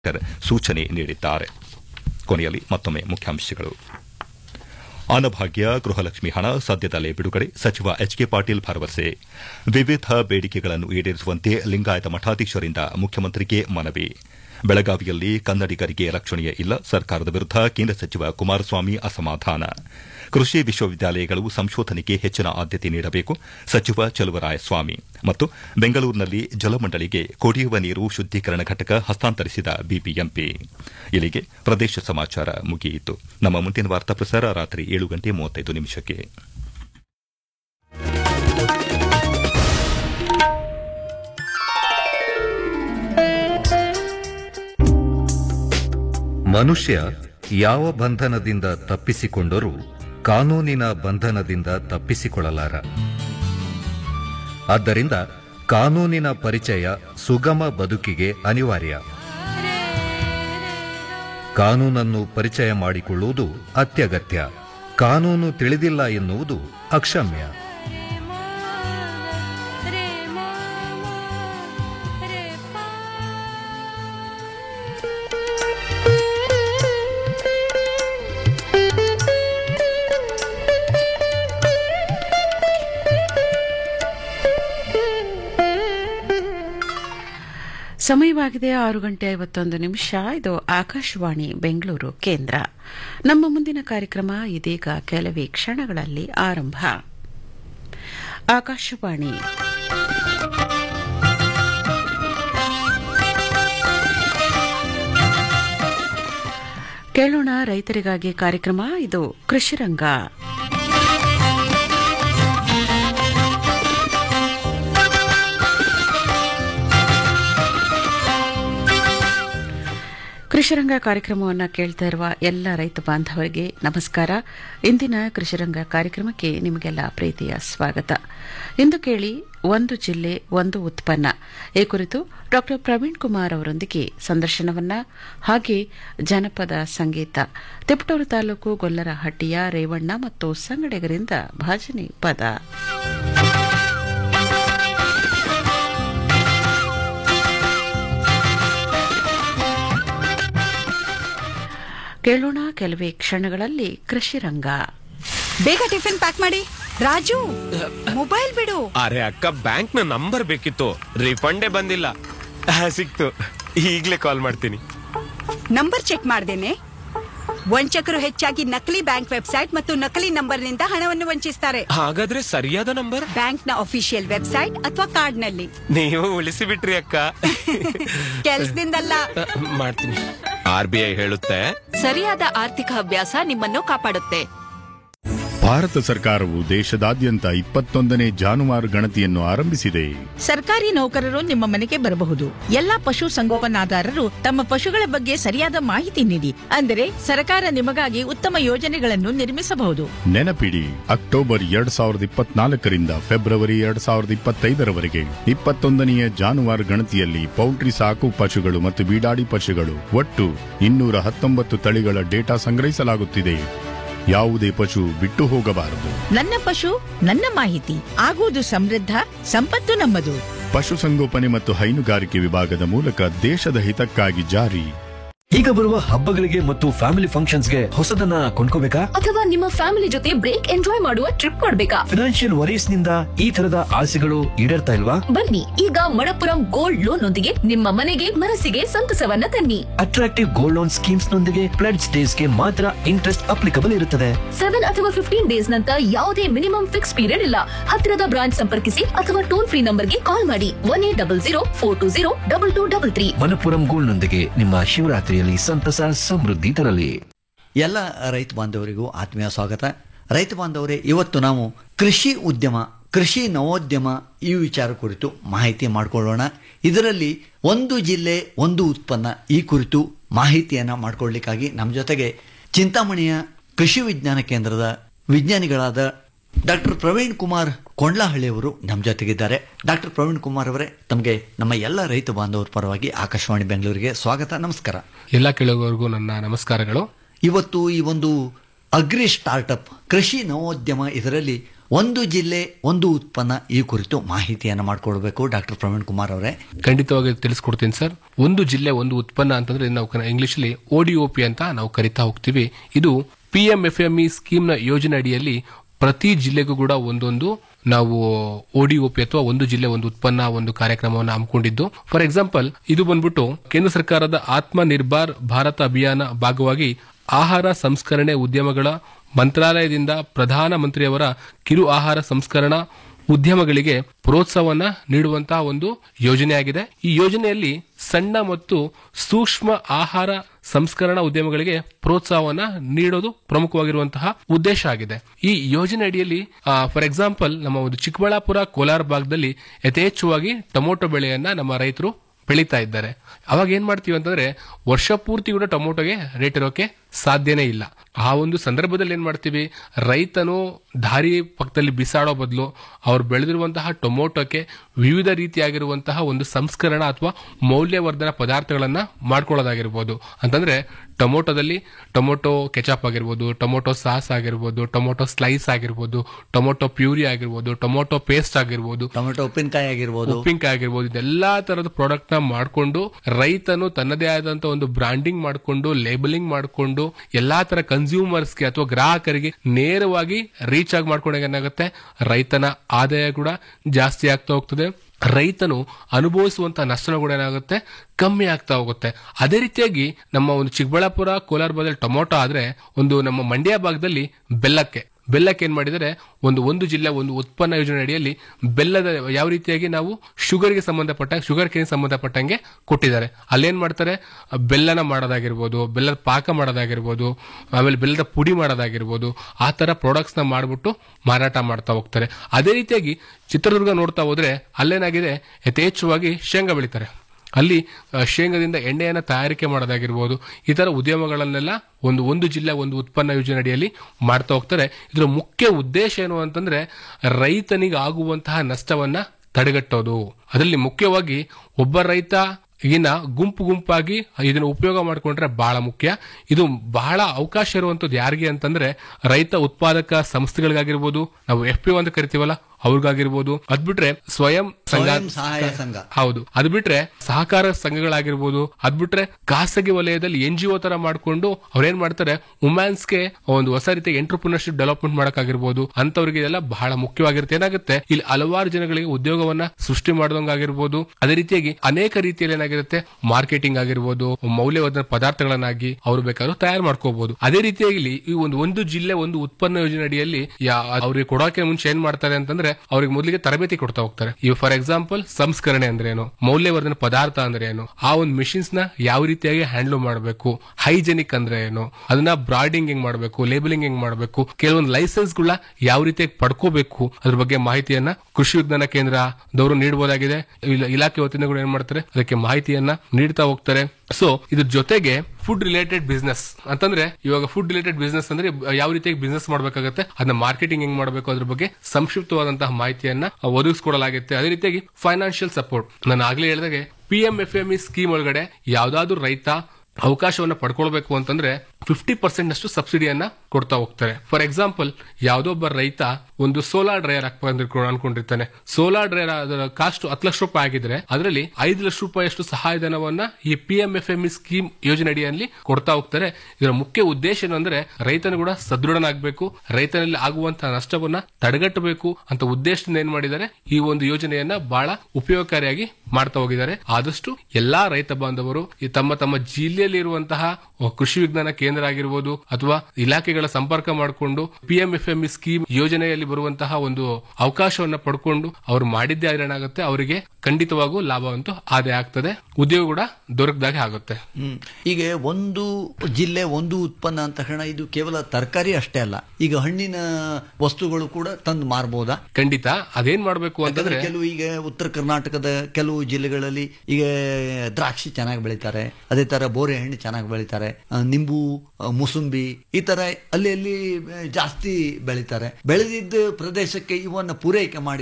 ಸೂಚನೆ ನೀಡಿದ್ದಾರೆ ಕೊನೆಯಲ್ಲಿ ಮತ್ತೊಮ್ಮೆ ಮುಖ್ಯಾಂಶಗಳು ಅನ್ನಭಾಗ್ಯ ಗೃಹಲಕ್ಷ್ಮಿ ಹಣ ಸದ್ಯದಲ್ಲೇ ಬಿಡುಗಡೆ ಸಚಿವ ಎಚ್ ಕೆ ಪಾಟೀಲ್ ಭರವಸೆ ವಿವಿಧ ಬೇಡಿಕೆಗಳನ್ನು ಈಡೇರಿಸುವಂತೆ ಲಿಂಗಾಯತ ಮಠಾಧೀಶರಿಂದ ಮುಖ್ಯಮಂತ್ರಿಗೆ ಮನವಿ ಬೆಳಗಾವಿಯಲ್ಲಿ ಕನ್ನಡಿಗರಿಗೆ ರಕ್ಷಣೆಯೇ ಇಲ್ಲ ಸರ್ಕಾರದ ವಿರುದ್ಧ ಕೇಂದ್ರ ಸಚಿವ ಕುಮಾರಸ್ವಾಮಿ ಅಸಮಾಧಾನ ಕೃಷಿ ವಿಶ್ವವಿದ್ಯಾಲಯಗಳು ಸಂಶೋಧನೆಗೆ ಹೆಚ್ಚಿನ ಆದ್ಯತೆ ನೀಡಬೇಕು ಸಚಿವ ಚಲುವರಾಯಸ್ವಾಮಿ ಮತ್ತು ಬೆಂಗಳೂರಿನಲ್ಲಿ ಜಲಮಂಡಳಿಗೆ ಕುಡಿಯುವ ನೀರು ಶುದ್ದೀಕರಣ ಘಟಕ ಹಸ್ತಾಂತರಿಸಿದ ಬಿಬಿಎಂಪಿ ಇಲ್ಲಿಗೆ ಪ್ರದೇಶ ಸಮಾಚಾರ ಮುಗಿಯಿತು ನಮ್ಮ ಮುಂದಿನ ವಾರ್ತಾ ಪ್ರಸಾರ ರಾತ್ರಿ ಏಳು ಗಂಟೆ ಮೂವತ್ತೈದು ನಿಮಿಷಕ್ಕೆ ಮನುಷ್ಯ ಯಾವ ಬಂಧನದಿಂದ ತಪ್ಪಿಸಿಕೊಂಡರೂ ಕಾನೂನಿನ ಬಂಧನದಿಂದ ತಪ್ಪಿಸಿಕೊಳ್ಳಲಾರ ಆದ್ದರಿಂದ ಕಾನೂನಿನ ಪರಿಚಯ ಸುಗಮ ಬದುಕಿಗೆ ಅನಿವಾರ್ಯ ಕಾನೂನನ್ನು ಪರಿಚಯ ಮಾಡಿಕೊಳ್ಳುವುದು ಅತ್ಯಗತ್ಯ ಕಾನೂನು ತಿಳಿದಿಲ್ಲ ಎನ್ನುವುದು ಅಕ್ಷಮ್ಯ ಸಮಯವಾಗಿದೆ ಆರು ಗಂಟೆ ಐವತ್ತೊಂದು ನಿಮಿಷ ಇದು ಆಕಾಶವಾಣಿ ಬೆಂಗಳೂರು ಕೇಂದ್ರ ನಮ್ಮ ಮುಂದಿನ ಕಾರ್ಯಕ್ರಮ ಇದೀಗ ಕೆಲವೇ ಕ್ಷಣಗಳಲ್ಲಿ ಆರಂಭ ಆಕಾಶವಾಣಿ ಕೇಳೋಣ ರೈತರಿಗಾಗಿ ಕಾರ್ಯಕ್ರಮ ಇದು ಕೃಷಿರಂಗ ಕೃಷಿರಂಗ ಕಾರ್ಯಕ್ರಮವನ್ನು ಕೇಳ್ತಾ ಇರುವ ಎಲ್ಲ ರೈತ ಬಾಂಧವರಿಗೆ ನಮಸ್ಕಾರ ಇಂದಿನ ಕೃಷಿರಂಗ ಕಾರ್ಯಕ್ರಮಕ್ಕೆ ನಿಮಗೆಲ್ಲ ಪ್ರೀತಿಯ ಸ್ವಾಗತ ಇಂದು ಕೇಳಿ ಒಂದು ಜಿಲ್ಲೆ ಒಂದು ಉತ್ಪನ್ನ ಈ ಕುರಿತು ಡಾ ಪ್ರವೀಣ್ ಕುಮಾರ್ ಅವರೊಂದಿಗೆ ಸಂದರ್ಶನವನ್ನ ಹಾಗೆ ಜನಪದ ಸಂಗೀತ ತಿಪಟೂರು ತಾಲೂಕು ಗೊಲ್ಲರಹಟ್ಟಿಯ ರೇವಣ್ಣ ಮತ್ತು ಸಂಗಡಿಗರಿಂದ ಭಾಜನೆ ಪದ ಕೇಳೋಣ ಕೆಲವೇ ಕ್ಷಣಗಳಲ್ಲಿ ಕೃಷಿರಂಗ ಬೇಗ ಟಿಫಿನ್ ಪ್ಯಾಕ್ ಮಾಡಿ ರಾಜು ಮೊಬೈಲ್ ಬಿಡು ಅರೆ ಅಕ್ಕ ಬ್ಯಾಂಕ್ ನ ನಂಬರ್ ಬೇಕಿತ್ತು ರಿಫಂಡೇ ಬಂದಿಲ್ಲ ಆ, ಸಿಕ್ತು ಈಗ್ಲೇ ಕಾಲ್ ಮಾಡ್ತೀನಿ ನಂಬರ್ ಚೆಕ್ ಮಾಡ್ದೇನೆ ವಂಚಕರು ಹೆಚ್ಚಾಗಿ ನಕಲಿ ಬ್ಯಾಂಕ್ ವೆಬ್ಸೈಟ್ ಮತ್ತು ನಕಲಿ ನಂಬರ್ನಿಂದ ಹಣವನ್ನು ವಂಚಿಸ್ತಾರೆ ಹಾಗಾದ್ರೆ ಸರಿಯಾದ ನಂಬರ್ ಬ್ಯಾಂಕ್ನ ಅಫಿಷಿಯಲ್ ವೆಬ್ಸೈಟ್ ಅಥವಾ ಕಾರ್ಡ್ನಲ್ಲಿ ನೀವು ಉಳಿಸಿ ಬಿಟ್ರಿ ಅಕ್ಕ ಕೆಲ್ಸದಿಂದಲ್ಲ ಆ, ಮಾಡ್ತೀನಿ ಆರ್ ಬಿ ಐ ಹೇಳುತ್ತೆ ಸರಿಯಾದ ಆರ್ಥಿಕ ಅಭ್ಯಾಸ ನಿಮ್ಮನ್ನು ಕಾಪಾಡುತ್ತೆ ಭಾರತ ಸರ್ಕಾರವು ದೇಶದಾದ್ಯಂತ ಇಪ್ಪತ್ತೊಂದನೇ ಜಾನುವಾರು ಗಣತಿಯನ್ನು ಆರಂಭಿಸಿದೆ ಸರ್ಕಾರಿ ನೌಕರರು ನಿಮ್ಮ ಮನೆಗೆ ಬರಬಹುದು ಎಲ್ಲಾ ಪಶು ಸಂಗೋಪನಾದಾರರು ತಮ್ಮ ಪಶುಗಳ ಬಗ್ಗೆ ಸರಿಯಾದ ಮಾಹಿತಿ ನೀಡಿ ಅಂದರೆ ಸರ್ಕಾರ ನಿಮಗಾಗಿ ಉತ್ತಮ ಯೋಜನೆಗಳನ್ನು ನಿರ್ಮಿಸಬಹುದು ನೆನಪಿಡಿ ಅಕ್ಟೋಬರ್ ಎರಡ್ ಸಾವಿರದ ಇಪ್ಪತ್ನಾಲ್ಕರಿಂದ ಫೆಬ್ರವರಿ ಎರಡ್ ಸಾವಿರದ ಇಪ್ಪತ್ತೈದರವರೆಗೆ ಇಪ್ಪತ್ತೊಂದನೆಯ ಜಾನುವಾರು ಗಣತಿಯಲ್ಲಿ ಪೌಲ್ಟ್ರಿ ಸಾಕು ಪಶುಗಳು ಮತ್ತು ಬೀಡಾಡಿ ಪಶುಗಳು ಒಟ್ಟು ಇನ್ನೂರ ಹತ್ತೊಂಬತ್ತು ತಳಿಗಳ ಡೇಟಾ ಸಂಗ್ರಹಿಸಲಾಗುತ್ತಿದೆ ಯಾವುದೇ ಪಶು ಬಿಟ್ಟು ಹೋಗಬಾರದು ನನ್ನ ಪಶು ನನ್ನ ಮಾಹಿತಿ ಆಗುವುದು ಸಮೃದ್ಧ ಸಂಪತ್ತು ನಮ್ಮದು ಪಶುಸಂಗೋಪನೆ ಮತ್ತು ಹೈನುಗಾರಿಕೆ ವಿಭಾಗದ ಮೂಲಕ ದೇಶದ ಹಿತಕ್ಕಾಗಿ ಜಾರಿ ಈಗ ಬರುವ ಹಬ್ಬಗಳಿಗೆ ಮತ್ತು ಫ್ಯಾಮಿಲಿ ಫಂಕ್ಷನ್ಸ್ಗೆ ಹೊಸದನ್ನ ಕೊಂಡ್ಕೋಬೇಕಾ ಅಥವಾ ನಿಮ್ಮ ಫ್ಯಾಮಿಲಿ ಜೊತೆ ಬ್ರೇಕ್ ಎಂಜಾಯ್ ಮಾಡುವ ಟ್ರಿಪ್ ಮಾಡ್ಬೇಕಾ ಫಿನಾನ್ಷಿಯಲ್ ವರೀಸ್ ನಿಂದ ಈ ತರದ ಆಸೆಗಳು ಈಡೇರ್ತಾ ಇಲ್ವಾ ಬನ್ನಿ ಈಗ ಮಣಪುರಂ ಗೋಲ್ಡ್ ಲೋನ್ ನೊಂದಿಗೆ ನಿಮ್ಮ ಮನೆಗೆ ಮನಸ್ಸಿಗೆ ಸಂತಸವನ್ನ ತನ್ನಿ ಅಟ್ರಾಕ್ಟಿವ್ ಗೋಲ್ಡ್ ಲೋನ್ ಸ್ಕೀಮ್ಸ್ ನೊಂದಿಗೆ ಪ್ಲೆಡ್ಸ್ ಡೇಸ್ ಗೆ ಮಾತ್ರ ಇಂಟ್ರೆಸ್ಟ್ ಅಪ್ಲಿಕಬಲ್ ಇರುತ್ತದೆ ಸೆವೆನ್ ಅಥವಾ ಫಿಫ್ಟೀನ್ ಡೇಸ್ ನಂತರ ಯಾವುದೇ ಮಿನಿಮಮ್ ಫಿಕ್ಸ್ ಪೀರಿಯಡ್ ಇಲ್ಲ ಹತ್ತಿರದ ಬ್ರಾಂಚ್ ಸಂಪರ್ಕಿಸಿ ಅಥವಾ ಟೋಲ್ ಫ್ರೀ ನಂಬರ್ಗೆ ಕಾಲ್ ಮಾಡಿ one eight double zero four two zero double two double three Manappuram gold ನೊಂದಿಗೆ ನಿಮ್ಮ ಶಿವರಾತ್ರಿಯಲ್ಲಿ ಸಂತಸ ಸಮೃದ್ಧಿ ತರಲಿ ಎಲ್ಲ ರೈತ ಬಾಂಧವರಿಗೂ ಆತ್ಮೀಯ ಸ್ವಾಗತ ರೈತ ಬಾಂಧವರೇ ಇವತ್ತು ನಾವು ಕೃಷಿ ಉದ್ಯಮ ಕೃಷಿ ನವೋದ್ಯಮ ಈ ವಿಚಾರ ಕುರಿತು ಮಾಹಿತಿ ಮಾಡಿಕೊಳ್ಳೋಣ ಇದರಲ್ಲಿ ಒಂದು ಜಿಲ್ಲೆ ಒಂದು ಉತ್ಪನ್ನ ಈ ಕುರಿತು ಮಾಹಿತಿಯನ್ನು ಮಾಡಿಕೊಳ್ಳಿಕ್ಕಾಗಿ ನಮ್ಮ ಜೊತೆಗೆ ಚಿಂತಾಮಣಿಯ ಕೃಷಿ ವಿಜ್ಞಾನ ಕೇಂದ್ರದ ವಿಜ್ಞಾನಿಗಳಾದ ಡಾಕ್ಟರ್ ಪ್ರವೀಣ್ ಕುಮಾರ್ ಕೊಂಡ್ಲಹಳ್ಳಿಯವರು ನಮ್ಮ ಜೊತೆಗಿದ್ದಾರೆ ಡಾಕ್ಟರ್ ಪ್ರವೀಣ್ ಕುಮಾರ್ ಅವರೇ ತಮಗೆ ನಮ್ಮ ಎಲ್ಲ ರೈತ ಬಾಂಧವರ ಪರವಾಗಿ ಆಕಾಶವಾಣಿ ಬೆಂಗಳೂರಿಗೆ ಸ್ವಾಗತ ನಮಸ್ಕಾರ ಎಲ್ಲ ಕೇಳುಗರಿಗೂ ನನ್ನ ನಮಸ್ಕಾರಗಳು ಇವತ್ತು ಈ ಒಂದು ಅಗ್ರಿ ಸ್ಟಾರ್ಟ್ಅಪ್ ಕೃಷಿ ನವೋದ್ಯಮ ಇದರಲ್ಲಿ ಒಂದು ಜಿಲ್ಲೆ ಒಂದು ಉತ್ಪನ್ನ ಈ ಕುರಿತು ಮಾಹಿತಿಯನ್ನು ಮಾಡಿಕೊಡ್ಬೇಕು ಡಾಕ್ಟರ್ ಪ್ರವೀಣ್ ಕುಮಾರ್ ಅವರೇ ಖಂಡಿತವಾಗಿ ತಿಳಿಸ್ಕೊಡ್ತೀನಿ ಸರ್ ಒಂದು ಜಿಲ್ಲೆ ಒಂದು ಉತ್ಪನ್ನ ಅಂತಂದ್ರೆ ನಾವು ಇಂಗ್ಲಿಷಲ್ಲಿ ಓಡಿಒಪಿ ಅಂತ ನಾವು ಕರಿತಾ ಹೋಗ್ತೀವಿ ಇದು P M F M E ಸ್ಕೀಮ್ನ ಯೋಜನೆ ಅಡಿಯಲ್ಲಿ ಪ್ರತಿ ಜಿಲ್ಲೆಗೂ ಕೂಡ ಒಂದೊಂದು ನಾವು ಓಡಿಒಪಿ ಅಥವಾ ಒಂದು ಜಿಲ್ಲೆ ಒಂದು ಉತ್ಪನ್ನ ಒಂದು ಕಾರ್ಯಕ್ರಮವನ್ನು ಹಮ್ಮಿಕೊಂಡಿದ್ದು ಫಾರ್ ಎಕ್ಸಾಂಪಲ್ ಇದು ಬಂದ್ಬಿಟ್ಟು ಕೇಂದ್ರ ಸರ್ಕಾರದ ಆತ್ಮ ನಿರ್ಭರ್ ಭಾರತ ಅಭಿಯಾನ ಭಾಗವಾಗಿ ಆಹಾರ ಸಂಸ್ಕರಣೆ ಉದ್ಯಮಗಳ ಮಂತ್ರಾಲಯದಿಂದ ಪ್ರಧಾನಮಂತ್ರಿಯವರ ಕಿರು ಆಹಾರ ಸಂಸ್ಕರಣಾ ಉದ್ಯಮಗಳಿಗೆ ಪ್ರೋತ್ಸಾಹವನ್ನ ನೀಡುವಂತಹ ಒಂದು ಯೋಜನೆಯಾಗಿದೆ ಈ ಯೋಜನೆಯಲ್ಲಿ ಸಣ್ಣ ಮತ್ತು ಸೂಕ್ಷ್ಮ ಆಹಾರ ಸಂಸ್ಕರಣಾ ಉದ್ಯಮಗಳಿಗೆ ಪ್ರೋತ್ಸಾಹವನ್ನ ನೀಡೋದು ಪ್ರಮುಖವಾಗಿರುವಂತಹ ಉದ್ದೇಶ ಆಗಿದೆ ಈ ಯೋಜನೆ ಅಡಿಯಲ್ಲಿ ಫಾರ್ ಎಕ್ಸಾಂಪಲ್ ನಮ್ಮ ಒಂದು ಚಿಕ್ಕಬಳ್ಳಾಪುರ ಕೋಲಾರ ಭಾಗದಲ್ಲಿ ಯಥೇಚ್ಛವಾಗಿ ಟೊಮೊಟೊ ಬೆಳೆಯನ್ನ ನಮ್ಮ ರೈತರು ಬೆಳೀತಾ ಇದ್ದಾರೆ ಅವಾಗ ಏನ್ ಮಾಡ್ತೀವಿ ಅಂತಂದ್ರೆ ವರ್ಷ ಪೂರ್ತಿ ಕೂಡ ಟೊಮೊಟೊಗೆ ರೇಟ್ ಇರೋಕೆ ಸಾಧ್ಯನೇ ಇಲ್ಲ ಆ ಒಂದು ಸಂದರ್ಭದಲ್ಲಿ ಏನ್ ಮಾಡ್ತೀವಿ ರೈತನು ದಾರಿ ಪಕ್ಕದಲ್ಲಿ ಬಿಸಾಡೋ ಬದಲು ಅವ್ರು ಬೆಳೆದಿರುವಂತಹ ಟೊಮೊಟೊಕ್ಕೆ ವಿವಿಧ ರೀತಿಯಾಗಿರುವಂತಹ ಒಂದು ಸಂಸ್ಕರಣ ಅಥವಾ ಮೌಲ್ಯವರ್ಧನ ಪದಾರ್ಥಗಳನ್ನ ಮಾಡ್ಕೊಳ್ಳೋದಾಗಿರ್ಬೋದು ಅಂತಂದ್ರೆ ಟೊಮೊಟೊದಲ್ಲಿ ಟೊಮೊಟೊ ಕೆಚಪ್ ಆಗಿರ್ಬೋದು ಟೊಮೊಟೊ ಸಾಸ್ ಆಗಿರ್ಬೋದು ಟೊಮೊಟೊ ಸ್ಲೈಸ್ ಆಗಿರ್ಬೋದು ಟೊಮೊಟೊ ಪ್ಯೂರಿ ಆಗಿರ್ಬೋದು ಟೊಮೊಟೊ ಪೇಸ್ಟ್ ಆಗಿರ್ಬೋದು ಟೊಮೆಟೊ ಉಪ್ಪಿನಕಾಯಿ ಆಗಿರ್ಬೋದು ಉಪ್ಪಿನಕಾಯಿ ಆಗಿರ್ಬೋದು ಇದೆಲ್ಲಾ ತರದ ಪ್ರಾಡಕ್ಟ್ ನ ಮಾಡ್ಕೊಂಡು ರೈತನು ತನ್ನದೇ ಆದಂತ ಒಂದು ಬ್ರಾಂಡಿಂಗ್ ಮಾಡ್ಕೊಂಡು ಲೇಬಲಿಂಗ್ ಮಾಡ್ಕೊಂಡು ಎಲ್ಲಾ ತರ ಕನ್ಸ್ಯೂಮರ್ಸ್ಗೆ ಅಥವಾ ಗ್ರಾಹಕರಿಗೆ ನೇರವಾಗಿ ರೀಚ್ ಆಗಿ ಮಾಡ್ಕೊಂಡಾಗ ಏನಾಗುತ್ತೆ ರೈತನ ಆದಾಯ ಕೂಡ ಜಾಸ್ತಿ ಆಗ್ತಾ ಹೋಗ್ತದೆ ರೈತನು ಅನುಭವಿಸುವಂತಹ ನಷ್ಟನ ಕೂಡ ಏನಾಗುತ್ತೆ ಕಮ್ಮಿ ಆಗ್ತಾ ಹೋಗುತ್ತೆ ಅದೇ ರೀತಿಯಾಗಿ ನಮ್ಮ ಒಂದು ಚಿಕ್ಕಬಳ್ಳಾಪುರ ಕೋಲಾರ ಭಾಗದಲ್ಲಿ ಟೊಮೊಟೊ ಆದ್ರೆ ಒಂದು ನಮ್ಮ ಮಂಡ್ಯ ಭಾಗದಲ್ಲಿ ಬೆಲ್ಲಕ್ಕೆ ಬೆಲ್ಲಕ್ಕೆ ಏನ್ ಮಾಡಿದರೆ ಒಂದು ಒಂದು ಜಿಲ್ಲೆ ಒಂದು ಉತ್ಪನ್ನ ಯೋಜನೆ ಅಡಿಯಲ್ಲಿ ಬೆಲ್ಲದ ಯಾವ ರೀತಿಯಾಗಿ ನಾವು ಶುಗರ್ಗೆ ಸಂಬಂಧಪಟ್ಟ ಶುಗರ್ ಕೇನ್ ಸಂಬಂಧಪಟ್ಟಂಗೆ ಕೊಟ್ಟಿದ್ದಾರೆ ಅಲ್ಲೇನ್ ಮಾಡ್ತಾರೆ ಬೆಲ್ಲನ ಮಾಡೋದಾಗಿರ್ಬೋದು ಬೆಲ್ಲದ ಪಾಕ ಮಾಡೋದಾಗಿರ್ಬೋದು ಆಮೇಲೆ ಬೆಲ್ಲದ ಪುಡಿ ಮಾಡೋದಾಗಿರ್ಬೋದು ಆ ತರ ಪ್ರಾಡಕ್ಟ್ಸ್ ನ ಮಾಡ್ಬಿಟ್ಟು ಮಾರಾಟ ಮಾಡ್ತಾ ಹೋಗ್ತಾರೆ ಅದೇ ರೀತಿಯಾಗಿ ಚಿತ್ರದುರ್ಗ ನೋಡ್ತಾ ಹೋದ್ರೆ ಅಲ್ಲೇನಾಗಿದೆ ಯಥೇಚ್ಛವಾಗಿ ಶೇಂಗಾ ಬೆಳಿತಾರೆ ಅಲ್ಲಿ ಆ, ಶೇಂಗಾದಿಂದ ಎಣ್ಣೆಯನ್ನ ತಯಾರಿಕೆ ಮಾಡೋದಾಗಿರ್ಬೋದು ಈ ತರ ಉದ್ಯಮಗಳನ್ನೆಲ್ಲ ಒಂದು ಒಂದು ಜಿಲ್ಲೆ ಒಂದು ಉತ್ಪನ್ನ ಯೋಜನೆ ಅಡಿಯಲ್ಲಿ ಮಾಡ್ತಾ ಹೋಗ್ತಾರೆ ಇದರ ಮುಖ್ಯ ಉದ್ದೇಶ ಏನು ಅಂತಂದ್ರೆ ರೈತನಿಗೆ ಆಗುವಂತಹ ನಷ್ಟವನ್ನ ತಡೆಗಟ್ಟೋದು ಅದರಲ್ಲಿ ಮುಖ್ಯವಾಗಿ ಒಬ್ಬ ರೈತ ಇನ್ನ ಗುಂಪು ಗುಂಪಾಗಿ ಇದನ್ನ ಉಪಯೋಗ ಮಾಡ್ಕೊಂಡ್ರೆ ಬಹಳ ಮುಖ್ಯ ಇದು ಬಹಳ ಅವಕಾಶ ಇರುವಂತದ್ದು ಯಾರಿಗೆ ಅಂತಂದ್ರೆ ರೈತ ಉತ್ಪಾದಕ ಸಂಸ್ಥೆಗಳಿಗಾಗಿರ್ಬೋದು ನಾವು ಎಫ್ ಪಿ ಅಂತ ಕರಿತೀವಲ್ಲ ಅವ್ರಿಗಾಗಿರ್ಬೋದು ಅದ್ ಬಿಟ್ರೆ ಸ್ವಯಂ ಸಂಘ ಸ್ವಯಂ ಸಹಾಯ ಸಂಘ ಹೌದು ಅದು ಬಿಟ್ರೆ ಸಹಕಾರ ಸಂಘಗಳಾಗಿರ್ಬೋದು ಅದ್ ಬಿಟ್ರೆ ಖಾಸಗಿ ವಲಯದಲ್ಲಿ ಎನ್ ಜಿ ಒ ತರ ಮಾಡ್ಕೊಂಡು ಅವ್ರೇನ್ ಮಾಡ್ತಾರೆ ವುಮೆನ್ಸ್ಗೆ ಒಂದು ಹೊಸ ರೀತಿಯ ಎಂಟರ್ಪ್ರಿನರ್ಶಿಪ್ ಡೆವಲಪ್ಮೆಂಟ್ ಮಾಡಕ್ಕಾಗಿರ್ಬೋದು ಅಂತವ್ರಿಗೆ ಇದೆಲ್ಲ ಬಹಳ ಮುಖ್ಯವಾಗಿರುತ್ತೆ ಏನಾಗುತ್ತೆ ಇಲ್ಲಿ ಹಲವಾರು ಜನಗಳಿಗೆ ಉದ್ಯೋಗವನ್ನ ಸೃಷ್ಟಿ ಮಾಡಿದಂಗಾಗಿರ್ಬೋದು ಅದೇ ರೀತಿಯಾಗಿ ಅನೇಕ ರೀತಿಯಲ್ಲಿ ಏನಾಗಿರುತ್ತೆ ಮಾರ್ಕೆಟಿಂಗ್ ಆಗಿರ್ಬೋದು ಮೌಲ್ಯವರ್ಧನ ಪದಾರ್ಥಗಳನ್ನಾಗಿ ಅವರು ಬೇಕಾದ್ರೂ ತಯಾರು ಮಾಡ್ಕೋಬಹುದು ಅದೇ ರೀತಿಯಾಗಿ ಇಲ್ಲಿ ಈ ಒಂದು ಒಂದು ಜಿಲ್ಲೆ ಒಂದು ಉತ್ಪನ್ನ ಯೋಜನೆ ಅಡಿಯಲ್ಲಿ ಯಾ- ಅವ್ರಿಗೆ ಕೊಡೋಕೆ ಮುಂಚೆ ಏನ್ ಮಾಡ್ತಾರೆ ಅಂತಂದ್ರೆ ಅವ್ರಿಗೆ ಮೊದಲಿಗೆ ತರಬೇತಿ ಕೊಡ್ತಾ ಹೋಗ್ತಾರೆ ಈಗ ಫಾರ್ ಎಕ್ಸಾಂಪಲ್ ಸಂಸ್ಕರಣೆ ಅಂದ್ರೆ ಏನು ಮೌಲ್ಯವರ್ಧನ ಪದಾರ್ಥ ಅಂದ್ರೆ ಏನು ಆ ಒಂದು ಮಿಷಿನ್ಸ್ ನ ಯಾವ ರೀತಿಯಾಗಿ ಹ್ಯಾಂಡಲ್ ಮಾಡಬೇಕು ಹೈಜೆನಿಕ್ ಅಂದ್ರೆ ಏನು ಅದನ್ನ ಬ್ರಾಡಿಂಗ್ ಹೆಂಗ್ ಮಾಡಬೇಕು ಲೇಬಲಿಂಗ್ ಹೆಂಗ್ ಮಾಡಬೇಕು ಕೆಲವೊಂದು ಲೈಸೆನ್ಸ್ ಗಳ ಯಾವ ರೀತಿಯಾಗಿ ಪಡ್ಕೋಬೇಕು ಅದ್ರ ಬಗ್ಗೆ ಮಾಹಿತಿಯನ್ನ ಕೃಷಿ ವಿಜ್ಞಾನ ಕೇಂದ್ರದವರು ನೀಡಬಹುದಾಗಿದೆ ಇಲ್ಲ- ಇಲಾಖೆ ವತಿಯಿಂದ ಕೂಡ ಏನ್ ಮಾಡ್ತಾರೆ ಅದಕ್ಕೆ ಮಾಹಿತಿಯನ್ನ ನೀಡ್ತಾ ಹೋಗ್ತಾರೆ ಸೊ ಇದ್ರ ಜೊತೆಗೆ ಫುಡ್ ರಿಲೇಟೆಡ್ ಬಿಸ್ನೆಸ್ ಅಂತಂದ್ರೆ ಇವಾಗ ಫುಡ್ ರಿಲೇಟೆಡ್ ಬಿಸ್ನೆಸ್ ಅಂದ್ರೆ ಯಾವ ರೀತಿಯಾಗಿ ಬಿಸ್ನೆಸ್ ಮಾಡಬೇಕಾಗುತ್ತೆ ಅದನ್ನ ಮಾರ್ಕೆಟಿಂಗ್ ಹೆಂಗ್ ಮಾಡಬೇಕು ಅದ್ರ ಬಗ್ಗೆ ಸಂಕ್ಷಿಪ್ತವಾದಂತಹ ಮಾಹಿತಿಯನ್ನ ಒದಗಿಸಿಕೊಡಲಾಗುತ್ತೆ ಅದೇ ರೀತಿಯಾಗಿ ಫೈನಾನ್ಷಿಯಲ್ ಸಪೋರ್ಟ್ ನಾನು ಆಗ್ಲೇ ಹೇಳಿದಾಗೆ P M F M E scheme ಒಳಗಡೆ ಯಾವ್ದಾದ್ರು ರೈತ ಅವಕಾಶವನ್ನ ಪಡ್ಕೊಳ್ಬೇಕು ಅಂತಂದ್ರೆ ಫಿಫ್ಟಿ ಪರ್ಸೆಂಟ್ ಅಷ್ಟು ಸಬ್ಸಿಡಿಯನ್ನ ಕೊಡ್ತಾ ಹೋಗ್ತಾರೆ ಫಾರ್ ಎಕ್ಸಾಂಪಲ್ ಯಾವ್ದೋ ಒಬ್ಬ ರೈತ ಒಂದು ಸೋಲಾರ್ ಡ್ರೈಯರ್ ಹಾಕ್ಬೇಕು ಅನ್ಕೊಂಡಿರ್ತಾನೆ ಸೋಲಾರ್ ಡ್ರೈಯರ್ ಅದರ ಕಾಸ್ಟ್ ಹತ್ತು ಲಕ್ಷ ರೂಪಾಯಿ ಆಗಿದ್ರೆ ಅದರಲ್ಲಿ ಐದು ಲಕ್ಷ ರೂಪಾಯಿಯಷ್ಟು ಸಹಾಯಧನವನ್ನ ಈ P M F M E scheme ಯೋಜನೆ ಅಡಿಯಲ್ಲಿ ಕೊಡ್ತಾ ಹೋಗ್ತಾರೆ ಇದರ ಮುಖ್ಯ ಉದ್ದೇಶ ಏನು ಅಂದ್ರೆ ರೈತನು ಕೂಡ ಸದೃಢನಾಗಬೇಕು ರೈತನಲ್ಲಿ ಆಗುವಂತಹ ನಷ್ಟವನ್ನ ತಡೆಗಟ್ಟಬೇಕು ಅಂತ ಉದ್ದೇಶದಿಂದ ಏನ್ ಮಾಡಿದ್ದಾರೆ ಈ ಒಂದು ಯೋಜನೆಯನ್ನ ಬಹಳ ಉಪಯೋಗಕಾರಿಯಾಗಿ ಮಾಡ್ತಾ ಹೋಗಿದ್ದಾರೆ ಆದಷ್ಟು ಎಲ್ಲಾ ರೈತ ಬಾಂಧವರು ಈ ತಮ್ಮ ತಮ್ಮ ಜಿಲ್ಲೆಯಲ್ಲಿ ಇರುವಂತಹ ಕೃಷಿ ವಿಜ್ಞಾನ ಕೇಂದ್ರ ಆಗಿರ್ಬೋದು ಅಥವಾ ಇಲಾಖೆಗಳ ಸಂಪರ್ಕ ಮಾಡಿಕೊಂಡು P M F M E scheme ಯೋಜನೆಯಲ್ಲಿ ಬರುವಂತಹ ಒಂದು ಅವಕಾಶವನ್ನ ಪಡ್ಕೊಂಡು ಅವ್ರು ಮಾಡಿದ್ದೇ ಆದ್ರೆ ಏನಾಗುತ್ತೆ ಅವರಿಗೆ ಖಂಡಿತವಾಗೂ ಲಾಭವಂತೂ ಆದಾಯ ಆಗ್ತದೆ ಉದ್ಯೋಗ ಕೂಡ ದೊರಕದಾಗೆ ಆಗುತ್ತೆ ಹ್ಮ್. ಈಗ ಒಂದು ಜಿಲ್ಲೆ ಒಂದು ಉತ್ಪನ್ನ ಅಂತ ತಕ್ಷಣ ಇದು ಕೇವಲ ತರಕಾರಿ ಅಷ್ಟೇ ಅಲ್ಲ ಈಗ ಹಣ್ಣಿನ ವಸ್ತುಗಳು ಕೂಡ ತಂದು ಮಾರಬಹುದಾ ಖಂಡಿತ ಅದೇನ್ ಮಾಡ್ಬೇಕು ಅಂತಂದ್ರೆ ಕೆಲವು ಈಗ ಉತ್ತರ ಕರ್ನಾಟಕದ ಕೆಲವು ಜಿಲ್ಲೆಗಳಲ್ಲಿ ಈಗ ದ್ರಾಕ್ಷಿ ಚೆನ್ನಾಗಿ ಬೆಳಿತಾರೆ ಅದೇ ತರ ಬೋರೆ ಹಣ್ಣು ಚೆನ್ನಾಗಿ ಬೆಳಿತಾರೆ ಆ, ನಿಂಬು ಆ, ಮುಸುಂಬಿ ಈ ತರ ಅಲ್ಲಿ ಅಲ್ಲಿ ಜಾಸ್ತಿ ಬೆಳಿತಾರೆ ಬೆಳೆದಿದ್ದ ಪ್ರದೇಶಕ್ಕೆ ಇವನ್ನ ಪೂರೈಕೆ ಮಾಡಿದ್ರೆ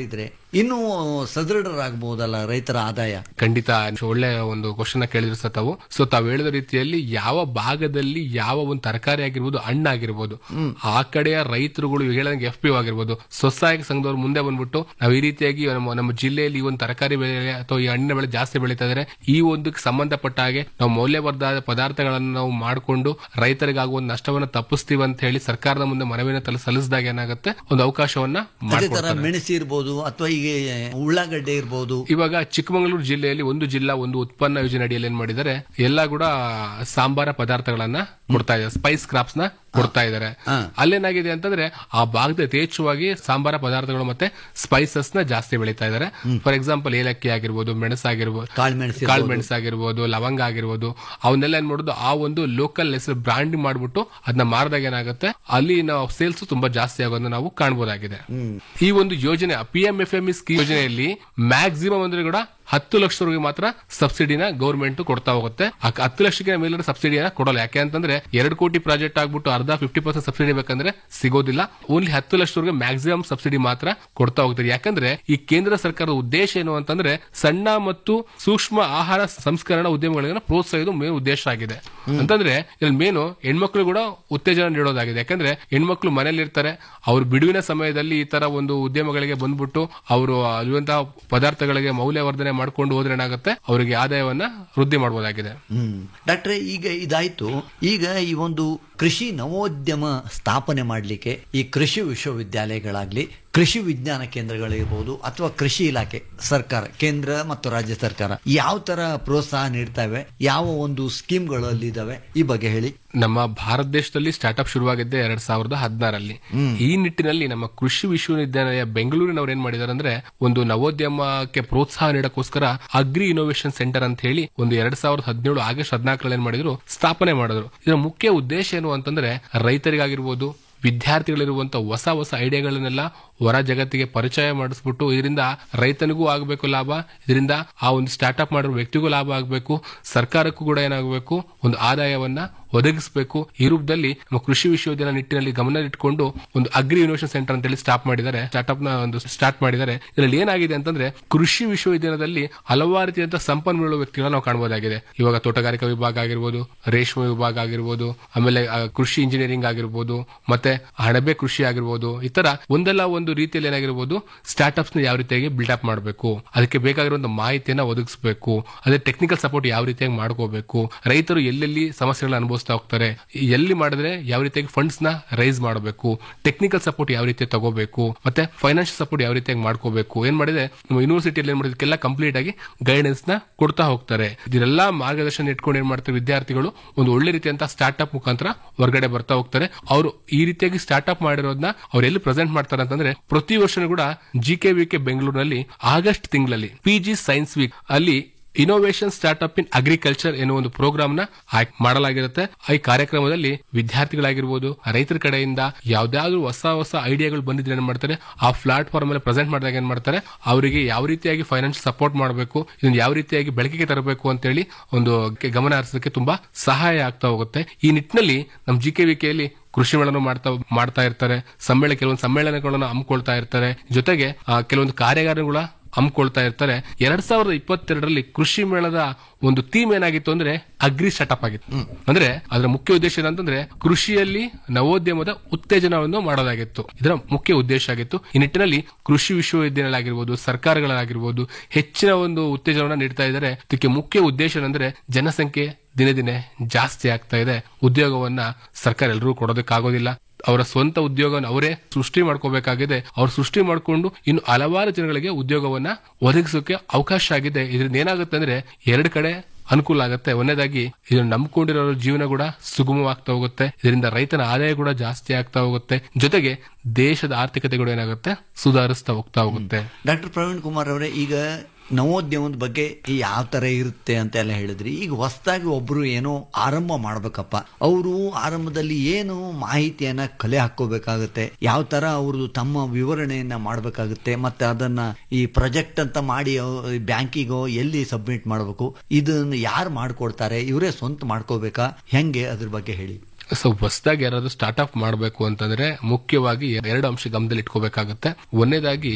ಇನ್ನೂ ಸದೃಢರಾಗಬಹುದಲ್ಲ ರೈತರ ಆದಾಯ ಖಂಡಿತ ಒಳ್ಳೆ ಒಂದು ಕ್ವಶನ್ ಕೇಳಿದ್ರು ಸರ್ ತಾವು ಸೊ ತಾವು ಹೇಳಿದ ರೀತಿಯಲ್ಲಿ ಯಾವ ಭಾಗದಲ್ಲಿ ಯಾವ ಒಂದು ತರಕಾರಿ ಆಗಿರ್ಬೋದು ಹಣ್ಣಾಗಿರ್ಬೋದು ಆ ಕಡೆಯ ರೈತರುಗಳು ಈಗ ಹೇಳಿದಂಗೆ ಎಫ್ ಪಿ ಆಗಿರ್ಬೋದು ಸ್ವಸಹಾಯಕ ಸಂಘದವ್ರು ಮುಂದೆ ಬಂದ್ಬಿಟ್ಟು ನಾವು ಈ ರೀತಿಯಾಗಿ ನಮ್ಮ ನಮ್ಮ ಜಿಲ್ಲೆಯಲ್ಲಿ ಈ ಒಂದು ತರಕಾರಿ ಬೆಳೆ ಅಥವಾ ಈ ಹಣ್ಣಿನ ಬೆಳೆ ಜಾಸ್ತಿ ಬೆಳೀತಾ ಇದ್ದಾರೆ ಈ ಒಂದಕ್ಕೆ ಸಂಬಂಧಪಟ್ಟ ಹಾಗೆ ನಾವು ಮೌಲ್ಯವರ್ಧಕ ಪದಾರ್ಥಗಳನ್ನು ನಾವು ಮಾಡಿಕೊಂಡು ರೈತರಿಗಾಗುವ ಒಂದು ನಷ್ಟವನ್ನು ತಪ್ಪಿಸ್ತೀವಿ ಅಂತ ಹೇಳಿ ಸರ್ಕಾರದ ಮುಂದೆ ಮನವಿನ ತಲೆ ಸಲ್ಲಿಸಿದಾಗ ಏನಾಗುತ್ತೆ ಒಂದು ಅವಕಾಶವನ್ನ ಅದೇ ತರ ಮಾಡ್ಕೊಡ್ತಾರೆ ಮೆಣಸಿ ಇರ್ಬೋದು ಅಥವಾ ಈಗ ಉಳ್ಳಾಗಡ್ಡೆ ಇರ್ಬೋದು ಇವಾಗ ಚಿಕ್ಕಮಗಳೂರು ಜಿಲ್ಲೆಯಲ್ಲಿ ಒಂದು ಜಿಲ್ಲಾ ಒಂದು ಉತ್ಪನ್ನ ಯೋಜನೆ ಅಡಿಯಲ್ಲಿ ಏನ್ ಮಾಡಿದ್ದಾರೆ ಎಲ್ಲಾ ಕೂಡ ಸಾಂಬಾರ ಪದಾರ್ಥಗಳನ್ನ ಕೊಡ್ತಾ ಇದ್ದಾರೆ ಸ್ಪೈಸ್ ಕ್ರಾಪ್ಸ್ ನ ಕೊಡ್ತಾ ಇದ್ದಾರೆ ಅಲ್ಲೇನಾಗಿದೆ ಅಂತಂದ್ರೆ ಆ ಭಾಗದ ಯಥೇಚ್ಛವಾಗಿ ಸಾಂಬಾರ ಪದಾರ್ಥಗಳು ಮತ್ತೆ ಸ್ಪೈಸಸ್ ನ ಜಾಸ್ತಿ ಬೆಳೀತಾ ಇದ್ದಾರೆ ಫಾರ್ ಎಕ್ಸಾಂಪಲ್ ಏಲಕ್ಕಿ ಆಗಿರ್ಬೋದು ಮೆಣಸಾಗಿರ್ಬೋದು ಕಾಳ್ಮೆಣಸು ಕಾಳು ಇರ್ಬೋದು. ಮೆಣಸು ಆಗಿರ್ಬೋದು ಲವಂಗ ಆಗಿರ್ಬೋದು ಅವನ್ನೆಲ್ಲ ಏನ್ ಮಾಡೋದು ಆ ಒಂದು ಲೋಕಲ್ ಹೆಸರು ಬ್ರಾಂಡ್ ಮಾಡ್ಬಿಟ್ಟು ಅದನ್ನ ಮಾರಿದಾಗ ಏನಾಗುತ್ತೆ ಅಲ್ಲಿ ನಾವು ಸೇಲ್ಸ್ ತುಂಬಾ ಜಾಸ್ತಿ ಆಗೋದನ್ನ ನಾವು ಕಾಣಬಹುದಾಗಿದೆ ಈ ಒಂದು ಯೋಜನೆ P M F M scheme ಯೋಜನೆಯಲ್ಲಿ ಮ್ಯಾಕ್ಸಿಮಮ್ ಅಂದ್ರೆ ಕೂಡ ಹತ್ತು ಲಕ್ಷದವರೆಗೆ ಮಾತ್ರ ಸಬ್ಸಿಡಿನ ಗೌರ್ಮೆಂಟ್ ಕೊಡ್ತಾ ಹೋಗುತ್ತೆ ಆ ಹತ್ತು ಲಕ್ಷಕ್ಕೆ ಮೇಲಿನ ಸಬ್ಸಿಡಿನ ಕೊಡಲ್ಲ ಯಾಕೆ ಅಂತಂದ್ರೆ ಎರಡು ಕೋಟಿ ಪ್ರಾಜೆಕ್ಟ್ ಆಗ್ಬಿಟ್ಟು ಅರ್ಧ ಫಿಫ್ಟಿ ಪರ್ಸೆಂಟ್ ಸಬ್ಸಿಡಿ ಬೇಕಂದ್ರೆ ಸಿಗೋದಿಲ್ಲ ಓನ್ಲಿ ಹತ್ತು ಲಕ್ಷದವರೆಗೆ ಮ್ಯಾಕ್ಸಿಮಮ್ ಸಬ್ಸಿಡಿ ಮಾತ್ರ ಕೊಡ್ತಾ ಹೋಗ್ತಾರೆ ಯಾಕಂದ್ರೆ ಈ ಕೇಂದ್ರ ಸರ್ಕಾರದ ಉದ್ದೇಶ ಏನು ಅಂತಂದ್ರೆ ಸಣ್ಣ ಮತ್ತು ಸೂಕ್ಷ್ಮ ಆಹಾರ ಸಂಸ್ಕರಣಾ ಉದ್ಯಮಗಳಿಗೆ ಪ್ರೋತ್ಸಾಹಿಸೋದು ಮೇನ್ ಉದ್ದೇಶ ಆಗಿದೆ ಅಂತಂದ್ರೆ ಇಲ್ಲಿ ಮೇನು ಹೆಣ್ಮಕ್ಳು ಕೂಡ ಉತ್ತೇಜನ ನೀಡೋದಾಗಿದೆ ಯಾಕಂದ್ರೆ ಹೆಣ್ಮಕ್ಳು ಮನೇಲಿ ಇರ್ತಾರೆ ಅವ್ರು ಬಿಡುವಿನ ಸಮಯದಲ್ಲಿ ಈ ತರ ಒಂದು ಉದ್ಯಮಗಳಿಗೆ ಬಂದ್ಬಿಟ್ಟು ಅವರು ಅಲ್ಲಿರುವಂತಹ ಪದಾರ್ಥಗಳಿಗೆ ಮೌಲ್ಯವರ್ಧನೆ ಮಾಡ್ಕೊಂಡು ಹೋದ್ರೆ ಏನಾಗುತ್ತೆ ಅವರಿಗೆ ಆದಾಯವನ್ನ ವೃದ್ಧಿ ಮಾಡಬಹುದಾಗಿದೆ ಹ್ಮ್ ಡಾಕ್ಟ್ರೆ ಈಗ ಇದಾಯ್ತು ಈಗ ಈ ಒಂದು ಕೃಷಿ ನವೋದ್ಯಮ ಸ್ಥಾಪನೆ ಮಾಡಲಿಕ್ಕೆ ಈ ಕೃಷಿ ವಿಶ್ವವಿದ್ಯಾಲಯಗಳಾಗ್ಲಿ ಕೃಷಿ ವಿಜ್ಞಾನ ಕೇಂದ್ರಗಳಿರ್ಬೋದು ಅಥವಾ ಕೃಷಿ ಇಲಾಖೆ ಸರ್ಕಾರ ಕೇಂದ್ರ ಮತ್ತು ರಾಜ್ಯ ಸರ್ಕಾರ ಯಾವ ತರ ಪ್ರೋತ್ಸಾಹ ನೀಡ್ತವೆ ಯಾವ ಒಂದು ಸ್ಕೀಮ್ಗಳಲ್ಲಿ ಇದಾವೆ ಈ ಬಗ್ಗೆ ಹೇಳಿ ನಮ್ಮ ಭಾರತ ದೇಶದಲ್ಲಿ ಸ್ಟಾರ್ಟ್ಅಪ್ ಶುರುವಾಗಿದ್ದೆ ಎರಡ್ ಸಾವಿರದ ಹದಿನಾರಲ್ಲಿ ಈ ನಿಟ್ಟಿನಲ್ಲಿ ನಮ್ಮ ಕೃಷಿ ವಿಶ್ವವಿದ್ಯಾಲಯ ಬೆಂಗಳೂರಿನವ್ರು ಏನ್ ಮಾಡಿದಾರೆ ಅಂದ್ರೆ ಒಂದು ನವೋದ್ಯಮಕ್ಕೆ ಪ್ರೋತ್ಸಾಹ ನೀಡಕ್ಕೋಸ್ಕರ ಅಗ್ರಿ ಇನೋವೇಷನ್ ಸೆಂಟರ್ ಅಂತ ಹೇಳಿ ಒಂದು ಎರಡ್ ಸಾವಿರದ ಹದಿನೇಳು ಆಗಸ್ಟ್ ಹದಿನಾಲ್ಕರಲ್ಲಿ ಏನ್ ಮಾಡಿದ್ರು ಸ್ಥಾಪನೆ ಮಾಡಿದ್ರು ಇದರ ಮುಖ್ಯ ಉದ್ದೇಶ ಏನು ಅಂತಂದ್ರೆ ರೈತರಿಗಾಗಿರ್ಬೋದು ವಿದ್ಯಾರ್ಥಿಗಳಿರುವಂತ ಹೊಸ ಹೊಸ ಐಡಿಯಾಗಳನ್ನೆಲ್ಲ ಹೊರ ಜಗತ್ತಿಗೆ ಪರಿಚಯ ಮಾಡಿಸ್ಬಿಟ್ಟು ಇದರಿಂದ ರೈತನಿಗೂ ಆಗಬೇಕು ಲಾಭ ಇದರಿಂದ ಆ ಒಂದು ಸ್ಟಾರ್ಟ್ಅಪ್ ಮಾಡಿರೋ ವ್ಯಕ್ತಿಗೂ ಲಾಭ ಆಗಬೇಕು ಸರ್ಕಾರಕ್ಕೂ ಕೂಡ ಏನಾಗಬೇಕು ಒಂದು ಆದಾಯವನ್ನ ಒದಗಿಸಬೇಕು ಈ ರೂಪದಲ್ಲಿ ನಮ್ಮ ಕೃಷಿ ವಿಶ್ವವಿದ್ಯಾಲಯ ನಿಟ್ಟಿನಲ್ಲಿ ಗಮನ ಇಟ್ಕೊಂಡು ಒಂದು ಅಗ್ರಿ ಇನೋವೇಷನ್ ಸೆಂಟರ್ ಅಂತೇಳಿ ಸ್ಟಾಪ್ ಮಾಡಿದ್ದಾರೆ ಸ್ಟಾರ್ಟ್ಅಪ್ ನ ಒಂದು ಸ್ಟಾರ್ಟ್ ಮಾಡಿದ್ದಾರೆ ಇದರಲ್ಲಿ ಏನಾಗಿದೆ ಅಂತಂದ್ರೆ ಕೃಷಿ ವಿಶ್ವವಿದ್ಯಾಲಯದಲ್ಲಿ ಹಲವಾರು ರೀತಿಯಂತ ಸಂಪನ್ಮೂಲ ವ್ಯಕ್ತಿಗಳನ್ನ ನಾವು ಕಾಣಬಹುದಾಗಿದೆ ಇವಾಗ ತೋಟಗಾರಿಕಾ ವಿಭಾಗ ಆಗಿರ್ಬೋದು ರೇಷ್ಮೆ ವಿಭಾಗ ಆಗಿರ್ಬೋದು ಆಮೇಲೆ ಆ, ಕೃಷಿ ಇಂಜಿನಿಯರಿಂಗ್ ಆಗಿರ್ಬೋದು ಮತ್ತೆ ಅಣಬೆ ಕೃಷಿ ಆಗಿರ್ಬೋದು ಈ ತರ ಒಂದಲ್ಲ ಒಂದು ರೀತಿಯಲ್ಲಿ ಏನಾಗಿರ್ಬೋದು ಸ್ಟಾರ್ಟ್ಅಪ್ಸ್ ನ ಯಾವ ರೀತಿಯಾಗಿ ಬಿಲ್ಡಪ್ ಮಾಡಬೇಕು ಅದಕ್ಕೆ ಬೇಕಾಗಿರುವಂತ ಮಾಹಿತಿಯನ್ನ ಒದಗಿಸಬೇಕು ಅದೇ ಟೆಕ್ನಿಕಲ್ ಸಪೋರ್ಟ್ ಯಾವ ರೀತಿಯಾಗಿ ಮಾಡ್ಕೋಬೇಕು ರೈತರು ಎಲ್ಲೆಲ್ಲಿ ಸಮಸ್ಯೆಗಳನ್ನ ಅನುಭವಿಸ್ತಾ ಹೋಗ್ತಾರೆ ಎಲ್ಲಿ ಮಾಡಿದ್ರೆ ಯಾವ ರೀತಿಯಾಗಿ ಫಂಡ್ಸ್ ನ ರೈಸ್ ಮಾಡಬೇಕು ಟೆಕ್ನಿಕಲ್ ಸಪೋರ್ಟ್ ಯಾವ ರೀತಿ ತಗೋಬೇಕು ಮತ್ತೆ ಫೈನಾನ್ಷಿಯಲ್ ಸಪೋರ್ಟ್ ಯಾವ ರೀತಿಯಾಗಿ ಮಾಡ್ಕೋಬೇಕು ಏನ್ ಮಾಡಿದೆ ನಮ್ಮ ಯೂನಿವರ್ಸಿಟಿಯಲ್ಲಿ ಏನ್ ಮಾಡಿದಕ್ಕೆಲ್ಲ ಕಂಪ್ಲೀಟ್ ಆಗಿ ಗೈಡೆನ್ಸ್ ನ ಕೊಡ್ತಾ ಹೋಗ್ತಾರೆ ಇದೆಲ್ಲ ಮಾರ್ಗದರ್ಶನ ಇಟ್ಕೊಂಡು ಏನ್ ಮಾಡ್ತಾರೆ ವಿದ್ಯಾರ್ಥಿಗಳು ಒಂದು ಒಳ್ಳೆ ರೀತಿಯಂತ ಸ್ಟಾರ್ಟ್ಅಪ್ ಮುಖಾಂತರ ಹೊರಗಡೆ ಬರ್ತಾ ಹೋಗ್ತಾರೆ ಅವರು ಈ ರೀತಿಯಾಗಿ ಸ್ಟಾರ್ಟ್ಅಪ್ ಮಾಡಿರೋದನ್ನ ಅವ್ರು ಎಲ್ಲಿ ಪ್ರೆಸೆಂಟ್ ಮಾಡ್ತಾರೆ ಅಂತಂದ್ರೆ ಪ್ರತಿ ವರ್ಷನೂ ಕೂಡ ಜಿ ಕೆ ವಿ ಕೆ ಬೆಂಗಳೂರಿನಲ್ಲಿ ಆಗಸ್ಟ್ ತಿಂಗಳಲ್ಲಿ ಪಿ ಜಿ ಸೈನ್ಸ್ ವೀಕ್ ಅಲ್ಲಿ ಇನೋವೇಷನ್ ಸ್ಟಾರ್ಟ್ಅಪ್ ಇನ್ ಅಗ್ರಿಕಲ್ಚರ್ ಎನ್ನುವ ಒಂದು ಪ್ರೋಗ್ರಾಮ್ ನ ಆಯ್ಕೆ ಮಾಡಲಾಗಿರುತ್ತೆ ಈ ಕಾರ್ಯಕ್ರಮದಲ್ಲಿ ವಿದ್ಯಾರ್ಥಿಗಳಾಗಿರ್ಬೋದು ರೈತರ ಕಡೆಯಿಂದ ಯಾವ್ದಾದ್ರು ಹೊಸ ಹೊಸ ಐಡಿಯಾಗಳು ಬಂದಿದ್ರೆ ಏನ್ ಮಾಡ್ತಾರೆ ಆ ಪ್ಲಾಟ್ಫಾರ್ಮ್ ಅಲ್ಲಿ ಪ್ರೆಸೆಂಟ್ ಮಾಡಿದಾಗ ಏನ್ ಮಾಡ್ತಾರೆ ಅವರಿಗೆ ಯಾವ ರೀತಿಯಾಗಿ ಫೈನಾನ್ಷಿಯಲ್ ಸಪೋರ್ಟ್ ಮಾಡಬೇಕು ಇದನ್ನ ಯಾವ ರೀತಿಯಾಗಿ ಬೆಳಕಿಗೆ ತರಬೇಕು ಅಂತೇಳಿ ಒಂದು ಗೆ- ಗಮನ ಹರಿಸೋದಕ್ಕೆ ತುಂಬಾ ಸಹಾಯ ಆಗ್ತಾ ಹೋಗುತ್ತೆ ಈ ನಿಟ್ಟಿನಲ್ಲಿ ನಮ್ಮ ಜಿ ಕೆ ವಿಕೆಯಲ್ಲಿ ಕೃಷಿ ಮೇಳನು ಮಾಡ್ತಾ ಮಾಡ್ತಾ ಇರ್ತಾರೆ ಸಮ್ಮೇಳ ಕೆಲವೊಂದು ಸಮ್ಮೇಳನಗಳನ್ನು ಹಮ್ಮಿಕೊಳ್ತಾ ಇರ್ತಾರೆ ಜೊತೆಗೆ ಆ, ಕೆಲವೊಂದು ಕಾರ್ಯಾಗಾರಗಳ ಹಮ್ಮಿಕೊಳ್ತಾ ಇರ್ತಾರೆ ಎರಡ್ ಸಾವಿರದ ಇಪ್ಪತ್ತೆರಡರಲ್ಲಿ ಕೃಷಿ ಮೇಳದ ಒಂದು ಥೀಮ್ ಏನಾಗಿತ್ತು ಅಂದ್ರೆ ಅಗ್ರಿ ಸ್ಟಾರ್ಟ್ಅಪ್ ಆಗಿತ್ತು ಅಂದ್ರೆ ಅದರ ಮುಖ್ಯ ಉದ್ದೇಶ ಏನಂತಂದ್ರೆ ಕೃಷಿಯಲ್ಲಿ ನವೋದ್ಯಮದ ಉತ್ತೇಜನವನ್ನು ಮಾಡೋದಾಗಿತ್ತು ಇದರ ಮುಖ್ಯ ಉದ್ದೇಶ ಆಗಿತ್ತು ಈ ನಿಟ್ಟಿನಲ್ಲಿ ಕೃಷಿ ವಿಶ್ವವಿದ್ಯಾಲಯ ಆಗಿರ್ಬೋದು ಸರ್ಕಾರಗಳಾಗಿರ್ಬೋದು ಹೆಚ್ಚಿನ ಒಂದು ಉತ್ತೇಜನವನ್ನು ನೀಡ್ತಾ ಇದ್ದಾರೆ ಇದಕ್ಕೆ ಮುಖ್ಯ ಉದ್ದೇಶ ಏನಂದ್ರೆ ಜನಸಂಖ್ಯೆ ದಿನೇ ದಿನೇ ಜಾಸ್ತಿ ಆಗ್ತಾ ಇದೆ ಉದ್ಯೋಗವನ್ನ ಸರ್ಕಾರ ಎಲ್ಲರೂ ಕೊಡೋದಕ್ಕಾಗೋದಿಲ್ಲ ಅವರ ಸ್ವಂತ ಉದ್ಯೋಗವನ್ನು ಅವರೇ ಸೃಷ್ಟಿ ಮಾಡ್ಕೋಬೇಕಾಗಿದೆ ಅವ್ರು ಸೃಷ್ಟಿ ಮಾಡಿಕೊಂಡು ಇನ್ನು ಹಲವಾರು ಜನಗಳಿಗೆ ಉದ್ಯೋಗವನ್ನ ಒದಗಿಸೋಕೆ ಅವಕಾಶ ಆಗಿದೆ ಇದರಿಂದ ಏನಾಗುತ್ತೆ ಅಂದ್ರೆ ಎರಡು ಕಡೆ ಅನುಕೂಲ ಆಗುತ್ತೆ ಒಂದನೇದಾಗಿ ಇದನ್ನು ನಂಬ್ಕೊಂಡಿರೋ ಜೀವನ ಕೂಡ ಸುಗಮವಾಗ್ತಾ ಹೋಗುತ್ತೆ ಇದರಿಂದ ರೈತನ ಆದಾಯ ಕೂಡ ಜಾಸ್ತಿ ಆಗ್ತಾ ಹೋಗುತ್ತೆ ಜೊತೆಗೆ ದೇಶದ ಆರ್ಥಿಕತೆ ಕೂಡ ಏನಾಗುತ್ತೆ ಸುಧಾರಿಸ್ತಾ ಹೋಗ್ತಾ ಹೋಗುತ್ತೆ ಡಾಕ್ಟರ್ ಪ್ರವೀಣ್ ಕುಮಾರ್ ಅವರೇ ಈಗ ನವೋದ್ಯಮದ ಬಗ್ಗೆ ಯಾವ ತರ ಇರುತ್ತೆ ಅಂತ ಎಲ್ಲ ಹೇಳಿದ್ರಿ ಈಗ ಹೊಸದಾಗಿ ಒಬ್ರು ಏನೋ ಆರಂಭ ಮಾಡ್ಬೇಕಪ್ಪ ಅವರು ಆರಂಭದಲ್ಲಿ ಏನು ಮಾಹಿತಿಯನ್ನ ಕಲೆ ಹಾಕೋಬೇಕಾಗುತ್ತೆ ಯಾವ ತರ ಅವ್ರದ್ದು ತಮ್ಮ ವಿವರಣೆಯನ್ನ ಮಾಡಬೇಕಾಗುತ್ತೆ ಮತ್ತೆ ಅದನ್ನ ಈ ಪ್ರಾಜೆಕ್ಟ್ ಅಂತ ಮಾಡಿ ಬ್ಯಾಂಕಿಗೋ ಎಲ್ಲಿ ಸಬ್ಮಿಟ್ ಮಾಡಬೇಕು ಇದನ್ನ ಯಾರು ಮಾಡ್ಕೊಡ್ತಾರೆ ಇವರೇ ಸ್ವಂತ ಮಾಡ್ಕೋಬೇಕಾ ಹೆಂಗೆ ಅದ್ರ ಬಗ್ಗೆ ಹೇಳಿ ಸೊ ಹೊಸದಾಗಿ ಯಾರಾದ್ರೂ ಸ್ಟಾರ್ಟ್ಅಪ್ ಮಾಡಬೇಕು ಅಂತಂದ್ರೆ ಮುಖ್ಯವಾಗಿ ಎರಡು ಅಂಶ ಗಮನದಲ್ಲಿ ಇಟ್ಕೋಬೇಕಾಗುತ್ತೆ ಒಂದನೇದಾಗಿ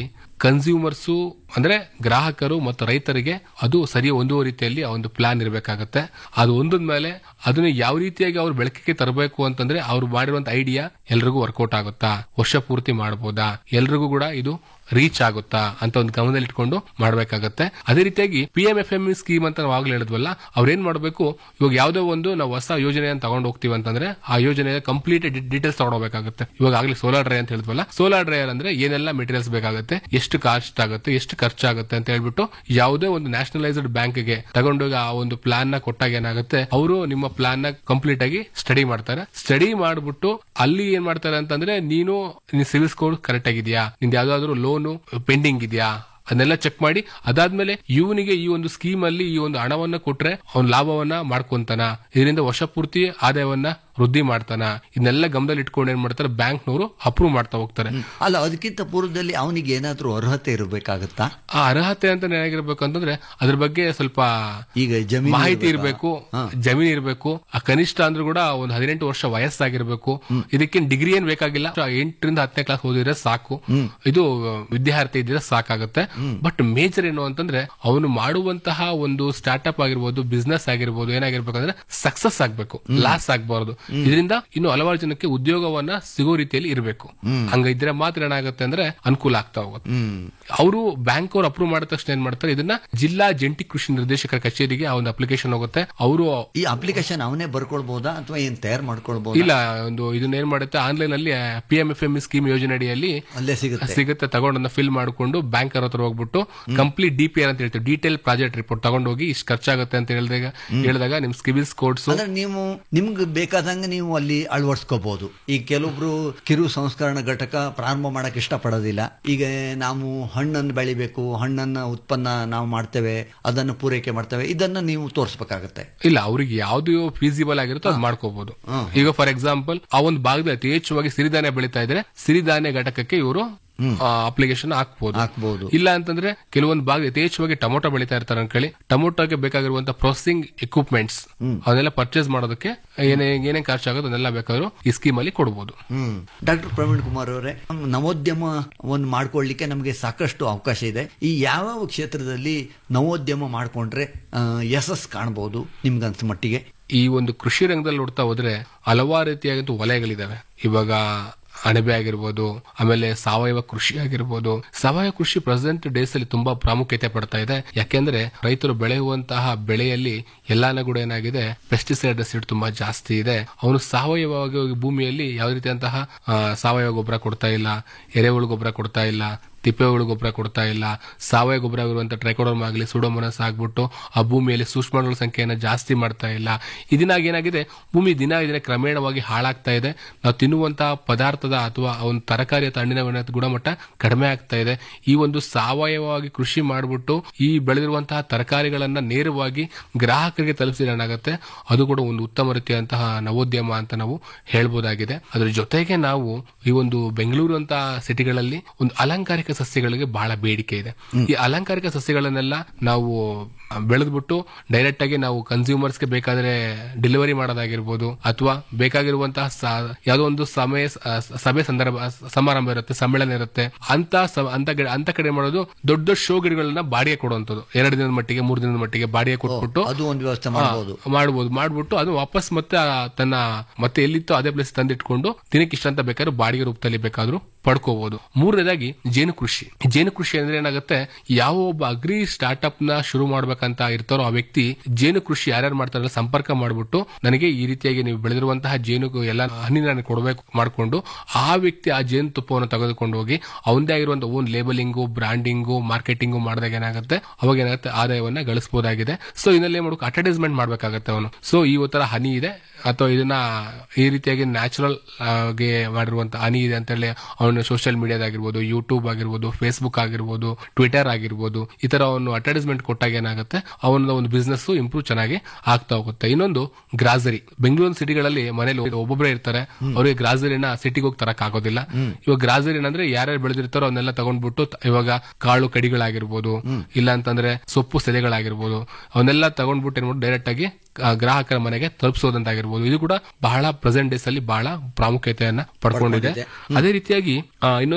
ಕನ್ಸ್ಯೂಮರ್ಸು ಅಂದ್ರೆ ಗ್ರಾಹಕರು ಮತ್ತು ರೈತರಿಗೆ ಅದು ಸರಿ ಹೊಂದುವ ರೀತಿಯಲ್ಲಿ ಆ ಒಂದು ಪ್ಲಾನ್ ಇರಬೇಕಾಗತ್ತೆ ಅದು ಒಂದದ ಮೇಲೆ ಅದನ್ನ ಯಾವ ರೀತಿಯಾಗಿ ಅವ್ರು ಬೆಳಕಿಗೆ ತರಬೇಕು ಅಂತಂದ್ರೆ ಅವ್ರು ಮಾಡಿರುವಂತ ಐಡಿಯಾ ಎಲ್ರಿಗೂ ವರ್ಕೌಟ್ ಆಗುತ್ತಾ ವರ್ಷ ಪೂರ್ತಿ ಮಾಡಬಹುದಾ ಎಲ್ರಿಗೂ ಕೂಡ ಇದು ರೀಚ್ ಆಗುತ್ತಾ ಅಂತ ಒಂದು ಗಮನದಲ್ಲಿ ಇಟ್ಕೊಂಡು ಮಾಡಬೇಕಾಗತ್ತೆ ಅದೇ ರೀತಿಯಾಗಿ P M F M scheme ಅಂತ ನಾವು ಆಗ್ಲೇ ಹೇಳಿದ್ವಲ್ಲ ಅವ್ರು ಏನ್ ಮಾಡಬೇಕು ಇವಾಗ ಯಾವ್ದೋ ಒಂದು ನಾವು ಹೊಸ ಯೋಜನೆಯನ್ನು ತಗೊಂಡು ಹೋಗ್ತೀವಿ ಅಂತಂದ್ರೆ ಆ ಯೋಜನೆಯ ಕಂಪ್ಲೀಟ್ ಡೀಟೇಲ್ಸ್ ತಗೊಂಡೋಗ್ಬೇಕಾಗುತ್ತೆ ಇವಾಗ ಆಗ್ಲಿ ಸೋಲಾರ್ ಡ್ರೈ ಅಂತ ಹೇಳಿದ್ವಲ್ಲ ಸೋಲಾರ್ ಡ್ರೈಯರ್ ಅಂದ್ರೆ ಏನೆಲ್ಲ ಮೆಟೀರಿಯಲ್ಸ್ ಬೇಕಾಗುತ್ತೆ ಎಷ್ಟು ಕಾಸ್ಟ್ ಆಗುತ್ತೆ ಎಷ್ಟು ಖರ್ಚಾಗುತ್ತೆ ಅಂತ ಹೇಳ್ಬಿಟ್ಟು ಯಾವುದೇ ಒಂದು ನ್ಯಾಷನಲೈಸ್ಡ್ ಬ್ಯಾಂಕ್ಗೆ ತಗೊಂಡೋಗಿ ಆ ಒಂದು ಪ್ಲಾನ್ ನ ಕೊಟ್ಟಾಗ ಏನಾಗುತ್ತೆ ಅವರು ನಿಮ್ಮ ಪ್ಲಾನ್ ನ ಕಂಪ್ಲೀಟ್ ಆಗಿ ಸ್ಟಡಿ ಮಾಡ್ತಾರೆ ಸ್ಟಡಿ ಮಾಡ್ಬಿಟ್ಟು ಅಲ್ಲಿ ಏನ್ ಮಾಡ್ತಾರೆ ಅಂತಂದ್ರೆ ನೀನು ಸಿವಿಲ್ ಸ್ಕೋರ್ ಕರೆಕ್ಟ್ ಆಗಿದ್ಯಾ ನಿಂದ ಯಾವ್ದಾದ್ರು ಲೋನು ಪೆಂಡಿಂಗ್ ಇದೆಯಾ ಅದನ್ನೆಲ್ಲ ಚೆಕ್ ಮಾಡಿ ಅದಾದ್ಮೇಲೆ ಇವನಿಗೆ ಈ ಒಂದು ಸ್ಕೀಮ್ ಅಲ್ಲಿ ಈ ಒಂದು ಹಣವನ್ನ ಕೊಟ್ರೆ ಅವ್ನ ಲಾಭವನ್ನ ಮಾಡ್ಕೊಂತಾನ ಇದರಿಂದ ವರ್ಷ ಪೂರ್ತಿ ಆದಾಯವನ್ನ ವೃದ್ಧಿ ಮಾಡ್ತಾನ ಇದನ್ನೆಲ್ಲ ಗಮನದಲ್ಲಿ ಇಟ್ಕೊಂಡು ಏನ್ ಮಾಡ್ತಾರೆ ಬ್ಯಾಂಕ್ನವರು ಅಪ್ರೂವ್ ಮಾಡ್ತಾ ಹೋಗ್ತಾರೆ ಅಲ್ಲ ಅದಕ್ಕಿಂತ ಪೂರ್ವದಲ್ಲಿ ಅವನಿಗೆ ಏನಾದ್ರೂ ಅರ್ಹತೆ ಇರಬೇಕಾಗತ್ತಾ ಆ ಅರ್ಹತೆ ಅಂತ ಏನಾಗಿರ್ಬೇಕು ಅಂತಂದ್ರೆ ಅದ್ರ ಬಗ್ಗೆ ಸ್ವಲ್ಪ ಈಗ ಜಮೀನು ಮಾಹಿತಿ ಇರ್ಬೇಕಾ? ಇರಬೇಕು ಜಮೀನ್ ಇರಬೇಕು ಆ ಕನಿಷ್ಠ ಅಂದ್ರೂ ಕೂಡ ಒಂದು ಹದಿನೆಂಟು ವರ್ಷ ವಯಸ್ಸಾಗಿರ್ಬೇಕು ಇದಕ್ಕೆ ಡಿಗ್ರಿ ಏನ್ ಬೇಕಾಗಿಲ್ಲ ಎಂಟರಿಂದ ಹತ್ತನೇ ಕ್ಲಾಸ್ ಓದಿದ್ರೆ ಸಾಕು ಇದು ವಿದ್ಯಾರ್ಥಿ ಇದ್ರೆ ಸಾಕಾಗುತ್ತೆ ಬಟ್ ಮೇಜರ್ ಏನು ಅಂತಂದ್ರೆ ಅವನು ಮಾಡುವಂತಹ ಒಂದು ಸ್ಟಾರ್ಟ್ಅಪ್ ಆಗಿರ್ಬೋದು ಬಿಸ್ನೆಸ್ ಆಗಿರ್ಬೋದು ಏನಾಗಿರ್ಬೇಕಂದ್ರೆ ಸಕ್ಸಸ್ ಆಗ್ಬೇಕು ಲಾಸ್ ಆಗ್ಬಾರ್ದು ಇದರಿಂದ ಇನ್ನು ಹಲವಾರು ಜನಕ್ಕೆ ಉದ್ಯೋಗವನ್ನ ಸಿಗೋ ರೀತಿಯಲ್ಲಿ ಇರಬೇಕು ಹಂಗಿದ್ರೆ ಮಾತ್ರ ಏನಾಗುತ್ತೆ ಅಂದ್ರೆ ಅನುಕೂಲ ಆಗ್ತಾ ಹೋಗುತ್ತೆ ಅವರು ಬ್ಯಾಂಕ್ ಅವ್ರು ಅಪ್ರೂವ್ ಮಾಡಿದ ತಕ್ಷಣ ಏನ್ ಮಾಡ್ತಾರೆ ಇದನ್ನ ಜಿಲ್ಲಾ ಜಂಟಿ ಕೃಷಿ ನಿರ್ದೇಶಕರ ಕಚೇರಿಗೆ ಆ ಒಂದು ಅಪ್ಲಿಕೇಶನ್ ಹೋಗುತ್ತೆ ಅವರು ಈ ಅಪ್ಲಿಕೇಶನ್ ಅವನೇ ಬರ್ಕೊಳ್ಬಹುದಾ ಅಥವಾ ಏನ್ ತಯಾರು ಮಾಡ್ಕೊಳ್ಬಹುದಾ ಇಲ್ಲ ಒಂದು ಇದನ್ನ ಏನ್ ಮಾಡುತ್ತೆ ಆನ್ಲೈನ್ ಅಲ್ಲಿ P M F M scheme ಯೋಜನೆ ಅಡಿಯಲ್ಲಿ ಅಲ್ಲೇ ಸಿಗುತ್ತೆ ಸಿಗುತ್ತೆ ತಗೊಂಡನ್ನ ಫಿಲ್ ಮಾಡಿಕೊಂಡು ಬ್ಯಾಂಕ್ ಹತ್ರ ಹೋಗ್ಬಿಟ್ಟು ಕಂಪ್ಲೀಟ್ ಡಿ ಪಿ ಆರ್ ಅಂತ ಹೇಳ್ತೀವಿ ಡೀಟೇಲ್ ಪ್ರಾಜೆಕ್ಟ್ ರಿಪೋರ್ಟ್ ತಗೊಂಡೋಗಿ ಇಷ್ಟು ಖರ್ಚಾಗುತ್ತೆ ಅಂತ ಹೇಳಿದಾಗ ಹೇಳಿದಾಗ ನಿಮ್ ಸಿವಿಲ್ ಸ್ಕೋರ್ಸ್ ಅಂದ್ರೆ ನೀವು ನಿಮ್ಗೆ ಬೇಕಾದಂಗೆ ನೀವು ಅಲ್ಲಿ ಅಳವಡಿಸ್ಕೋಬಹುದು ಈಗ ಕೆಲವೊಬ್ರು ಕಿರು ಸಂಸ್ಕರಣ ಘಟಕ ಪ್ರಾರಂಭ ಮಾಡಕ್ ಇಷ್ಟಪಡೋದಿಲ್ಲ ಈಗ ನಾವು ಹಣ್ಣನ್ನು ಬೆಳಿಬೇಕು ಹಣ್ಣನ್ನ ಉತ್ಪನ್ನ ನಾವು ಮಾಡ್ತೇವೆ ಅದನ್ನು ಪೂರೈಕೆ ಮಾಡ್ತೇವೆ ಇದನ್ನ ನೀವು ತೋರಿಸ್ಬೇಕಾಗತ್ತೆ ಇಲ್ಲ ಅವ್ರಿಗೆ ಯಾವ್ದು ಫೀಸಿಬಲ್ ಆಗಿರುತ್ತೋ ಅದು ಮಾಡ್ಕೋಬಹುದು ಈಗ ಫಾರ್ ಎಕ್ಸಾಂಪಲ್ ಆ ಒಂದು ಭಾಗದಲ್ಲಿ ಅತಿ ಹೆಚ್ಚುವಾಗಿ ಸಿರಿಧಾನ್ಯ ಬೆಳೀತಾ ಇದ್ರೆ ಸಿರಿಧಾನ್ಯ ಘಟಕಕ್ಕೆ ಇವರು ಅಪ್ಲಿಕೇಶನ್ ಹಾಕ್ಬಹುದು ಹಾಕ್ಬಹುದು ಇಲ್ಲ ಅಂತಂದ್ರೆ ಕೆಲವೊಂದು ಭಾಗ ಯಥೇಚ್ಛವಾಗಿ ಟೊಮೊಟೊ ಬೆಳೀತಾ ಇರ್ತಾರೆ ಅನ್ಕೊಳ್ಳಿ ಟೊಮೊಟೊಗೆ ಬೇಕಾಗಿರುವಂತ ಪ್ರೊಸೆಸಿಂಗ್ ಎಕ್ವಿಪ್ಮೆಂಟ್ಸ್ ಅದನ್ನೆಲ್ಲ ಪರ್ಚೇಸ್ ಮಾಡೋದಕ್ಕೆ ಏನೇ ಏನೇ ಖರ್ಚಾಗೋದು ಅದನ್ನೆಲ್ಲ ಬೇಕಾದ್ರೂ ಈ ಸ್ಕೀಮ್ ಅಲ್ಲಿ ಕೊಡಬಹುದು ಹ್ಮ್ ಡಾಕ್ಟರ್ ಪ್ರವೀಣ್ ಕುಮಾರ್ ಅವರೇ ನವೋದ್ಯಮವನ್ನು ಮಾಡ್ಕೊಳ್ಳಿಕ್ಕೆ ನಮಗೆ ಸಾಕಷ್ಟು ಅವಕಾಶ ಇದೆ ಈ ಯಾವ ಕ್ಷೇತ್ರದಲ್ಲಿ ನವೋದ್ಯಮ ಮಾಡ್ಕೊಂಡ್ರೆ ಆ, ಯಶಸ್ಸು ಕಾಣಬಹುದು ನಿಮ್ಗನ್ಸ ಮಟ್ಟಿಗೆ ಈ ಒಂದು ಕೃಷಿ ರಂಗದಲ್ಲಿ ನೋಡ್ತಾ ಹೋದ್ರೆ ಹಲವಾರು ರೀತಿಯಾದಂತ ವಲಯಗಳಿದಾವೆ ಇವಾಗ ಅಣಬೆ ಆಗಿರ್ಬೋದು ಆಮೇಲೆ ಸಾವಯವ ಕೃಷಿ ಆಗಿರ್ಬೋದು ಸಾವಯವ ಕೃಷಿ ಪ್ರೆಸೆಂಟ್ ಡೇಸ್ ಅಲ್ಲಿ ತುಂಬಾ ಪ್ರಾಮುಖ್ಯತೆ ಪಡ್ತಾ ಇದೆ ಯಾಕೆಂದ್ರೆ ರೈತರು ಬೆಳೆಯುವಂತಹ ಬೆಳೆಯಲ್ಲಿ ಎಲ್ಲಾನ ಕೂಡ ಏನಾಗಿದೆ ಪೆಸ್ಟಿಸೈಡ್ ರೆಸಿಡ್ ತುಂಬಾ ಜಾಸ್ತಿ ಇದೆ ಅವನು ಸಾವಯವವಾಗಿ ಹೋಗಿ ಭೂಮಿಯಲ್ಲಿ ಯಾವುದೇ ರೀತಿಯಂತಹ ಆ, ಸಾವಯವ ಗೊಬ್ಬರ ಕೊಡ್ತಾ ಇಲ್ಲ ಎರೆಹುಳು ಗೊಬ್ಬರ ಕೊಡ್ತಾ ಇಲ್ಲ ತಿಪ್ಪೆಹುಳು ಗೊಬ್ಬರ ಕೊಡ್ತಾ ಇಲ್ಲ ಸಾವಯವ ಗೊಬ್ಬರ ಆಗಿರುವಂತ ಟ್ರೈಕೋಡರ್ಮ್ ಆಗಲಿ ಸುಡೋಮನಸ್ ಆಗ್ಬಿಟ್ಟು ಆ ಭೂಮಿಯಲ್ಲಿ ಸೂಕ್ಷ್ಮಗಳ ಸಂಖ್ಯೆಯನ್ನು ಜಾಸ್ತಿ ಮಾಡ್ತಾ ಇಲ್ಲ ಇದನ್ನಾಗಿ ಏನಾಗಿದೆ ಭೂಮಿ ದಿನ ದಿನ ಕ್ರಮೇಣವಾಗಿ ಹಾಳಾಗ್ತಾ ಇದೆ ನಾವು ತಿನ್ನುವಂತಹ ಪದಾರ್ಥದ ಅಥವಾ ಆ ಒಂದು ತರಕಾರಿ ಅಥವಾ ಹಣ್ಣಿನ ಗುಣ- ಗುಣಮಟ್ಟ ಕಡಿಮೆ ಆಗ್ತಾ ಇದೆ ಈ ಒಂದು ಸಾವಯವವಾಗಿ ಕೃಷಿ ಮಾಡಿಬಿಟ್ಟು ಈ ಬೆಳೆದಿರುವಂತಹ ತರಕಾರಿಗಳನ್ನ ನೇರವಾಗಿ ಗ್ರಾಹಕರಿಗೆ ತಲುಪಿಸಿದ್ರೆ ಏನಾಗುತ್ತೆ ಅದು ಕೂಡ ಒಂದು ಉತ್ತಮ ರೀತಿಯಂತಹ ನವೋದ್ಯಮ ಅಂತ ನಾವು ಹೇಳ್ಬೋದಾಗಿದೆ ಅದ್ರ ಜೊತೆಗೆ ನಾವು ಈ ಒಂದು ಬೆಂಗಳೂರು ಅಂತ ಸಿಟಿಗಳಲ್ಲಿ ಒಂದು ಅಲಂಕಾರಿಕ ಸಸ್ಯಗಳಿಗೆ ಬಹಳ ಬೇಡಿಕೆ ಇದೆ ಈ ಅಲಂಕಾರಿಕ ಸಸ್ಯಗಳನ್ನೆಲ್ಲ ನಾವು ಬೆಳೆದ್ಬಿಟ್ಟು ಡೈರೆಕ್ಟ್ ಆಗಿ ನಾವು ಕನ್ಸ್ಯೂಮರ್ಸ್ಗೆ ಬೇಕಾದ್ರೆ ಡೆಲಿವರಿ ಮಾಡೋದಾಗಿರ್ಬೋದು ಅಥವಾ ಬೇಕಾಗಿರುವಂತಹ ಸಾ- ಯಾವುದೋ ಒಂದು ಸಮಯ ಸಭೆ ಸಂದರ್ಭ ಸಮಾರಂಭ ಇರುತ್ತೆ ಸಮ್ಮೇಳನ ಇರುತ್ತೆ ಅಂತ ಸ- ಅಂತ ಗ- ಅಂತ ಕಡೆ ಮಾಡೋದು ದೊಡ್ಡ ದೊಡ್ಡ ಶೋ ಗಿಡಗಳನ್ನ ಬಾಡಿಗೆ ಕೊಡುವಂಥದ್ದು ಎರಡು ದಿನದ ಮಟ್ಟಿಗೆ ಮೂರು ದಿನದ ಮಟ್ಟಿಗೆ ಬಾಡಿಗೆ ಕೊಟ್ಬಿಟ್ಟು ಅದು ಒಂದು ವ್ಯವಸ್ಥೆ ಮಾಡಬಹುದು ಹಾ, ಮಾಡ್ಬೋದು ಮಾಡ್ಬಿಟ್ಟು ಅದು ವಾಪಸ್ ಮತ್ತೆ ಆ ತನ್ನ ಮತ್ತೆ ಎಲ್ಲಿತ್ತೋ ಅದೇ ಪ್ಲೇಸ್ ತಂದಿಟ್ಕೊಂಡು ದಿನಕ್ಕೆ ಇಷ್ಟ ಅಂತ ಬೇಕಾದ್ರೂ ಬಾಡಿಗೆ ರೂಪದಲ್ಲಿ ಬೇಕಾದ್ರೂ ಪಡ್ಕೋಬಹುದು ಮೂರನೇದಾಗಿ ಜೇನು ಕೃಷಿ ಜೇನು ಕೃಷಿ ಅಂದ್ರೆ ಏನಾಗುತ್ತೆ ಯಾವ ಒಬ್ಬ ಅಗ್ರಿ ಸ್ಟಾರ್ಟ್ಅಪ್ ನ ಶುರು ಮಾಡ್ಬೇಕಂತ ಇರ್ತಾರೋ ಆ ವ್ಯಕ್ತಿ ಜೇನು ಕೃಷಿ ಯಾರ್ಯಾರು ಮಾಡ್ತಾರಲ್ಲ ಸಂಪರ್ಕ ಮಾಡ್ಬಿಟ್ಟು ನನಗೆ ಈ ರೀತಿಯಾಗಿ ನೀವು ಬೆಳೆದಿರುವಂತಹ ಜೇನು ಎಲ್ಲ ಹನಿ ನಾನು ಕೊಡಬೇಕು ಮಾಡ್ಕೊಂಡು ಆ ವ್ಯಕ್ತಿ ಆ ಜೇನು ತುಪ್ಪವನ್ನು ತೆಗೆದುಕೊಂಡು ಹೋಗಿ ಅವನದೇ ಆಗಿರುವಂತಹ ಓನ್ ಲೇಬಲಿಂಗು ಬ್ರಾಂಡಿಂಗು ಮಾರ್ಕೆಟಿಂಗು ಮಾಡಿದಾಗ ಏನಾಗುತ್ತೆ ಅವಾಗ ಏನಾಗುತ್ತೆ ಆದಾಯವನ್ನ ಗಳಿಸಬಹುದಾಗಿದೆ ಸೊ ಇದನ್ನೇ ಏನ್ ಮಾಡ್ಬೇಕು ಅಡ್ವರ್ಟೈಸ್ಮೆಂಟ್ ಮಾಡ್ಬೇಕಾಗತ್ತೆ ಅವನು ಸೊ ಈ ತರ ಹನಿ ಇದೆ ಅಥವಾ ಇದನ್ನ ಈ ರೀತಿಯಾಗಿ ನ್ಯಾಚುರಲ್ ಆಗಿ ಮಾಡಿರುವಂತ ಹನಿ ಇದೆ ಅಂತ ಹೇಳಿ ಅವನು ಸೋಷಿಯಲ್ ಮೀಡಿಯಾದಾಗಿರ್ಬೋದು ಯೂಟ್ಯೂಬ್ ಆಗಿರ್ಬೋದು ಫೇಸ್ಬುಕ್ ಆಗಿರ್ಬೋದು ಟ್ವಿಟರ್ ಆಗಿರ್ಬೋದು ಈ ತರ ಅವನು ಅಡ್ವರ್ಟೈಸ್ಮೆಂಟ್ ಕೊಟ್ಟಾಗ ಏನಾಗುತ್ತೆ ಅವನ ಒಂದು ಬಿಸ್ನೆಸ್ ಇಂಪ್ರೂವ್ ಚೆನ್ನಾಗಿ ಆಗ್ತಾ ಹೋಗುತ್ತೆ ಇನ್ನೊಂದು ಗ್ರಾಸರಿ ಬೆಂಗಳೂರು ಸಿಟಿಗಳಲ್ಲಿ ಮನೇಲಿ ಒಬ್ಬೊಬ್ಬರೇ ಇರ್ತಾರೆ ಅವರಿಗೆ ಗ್ರಾಸರಿನ ಸಿಟಿಗೆ ಹೋಗಿ ತರಕ್ ಆಗೋದಿಲ್ಲ ಇವಾಗ ಗ್ರಾಸರಿ ಅಂದ್ರೆ ಯಾರ್ಯಾರು ಬೆಳೆದಿರ್ತಾರೋ ಅವನ್ನೆಲ್ಲ ತಗೊಂಡ್ಬಿಟ್ಟು ತ- ಇವಾಗ ಕಾಳು ಕಡಿಗಳಾಗಿರ್ಬೋದು ಇಲ್ಲ ಅಂತಂದ್ರೆ ಸೊಪ್ಪು ಸೆದೆಗಳಾಗಿರ್ಬೋದು ಅವನ್ನೆಲ್ಲ ತಗೊಂಡ್ಬಿಟ್ಟು ಏನ್ ಡೈರೆಕ್ಟ್ ಆಗಿ ಆ, ಗ್ರಾಹಕರ ಮನೆಗೆ ತಲುಪಿಸೋದಂತಾಗಿರ್ಬೋದು ಇದು ಕೂಡ ಬಹಳ ಪ್ರೆಸೆಂಟ್ ಡೇಸ್ ಅಲ್ಲಿ ಬಹಳ ಪ್ರಾಮುಖ್ಯತೆಯನ್ನ ಪಡ್ಕೊಂಡಿದೆ ಅದೇ ರೀತಿಯಾಗಿ ಆ, ಇನ್ನೊಂದು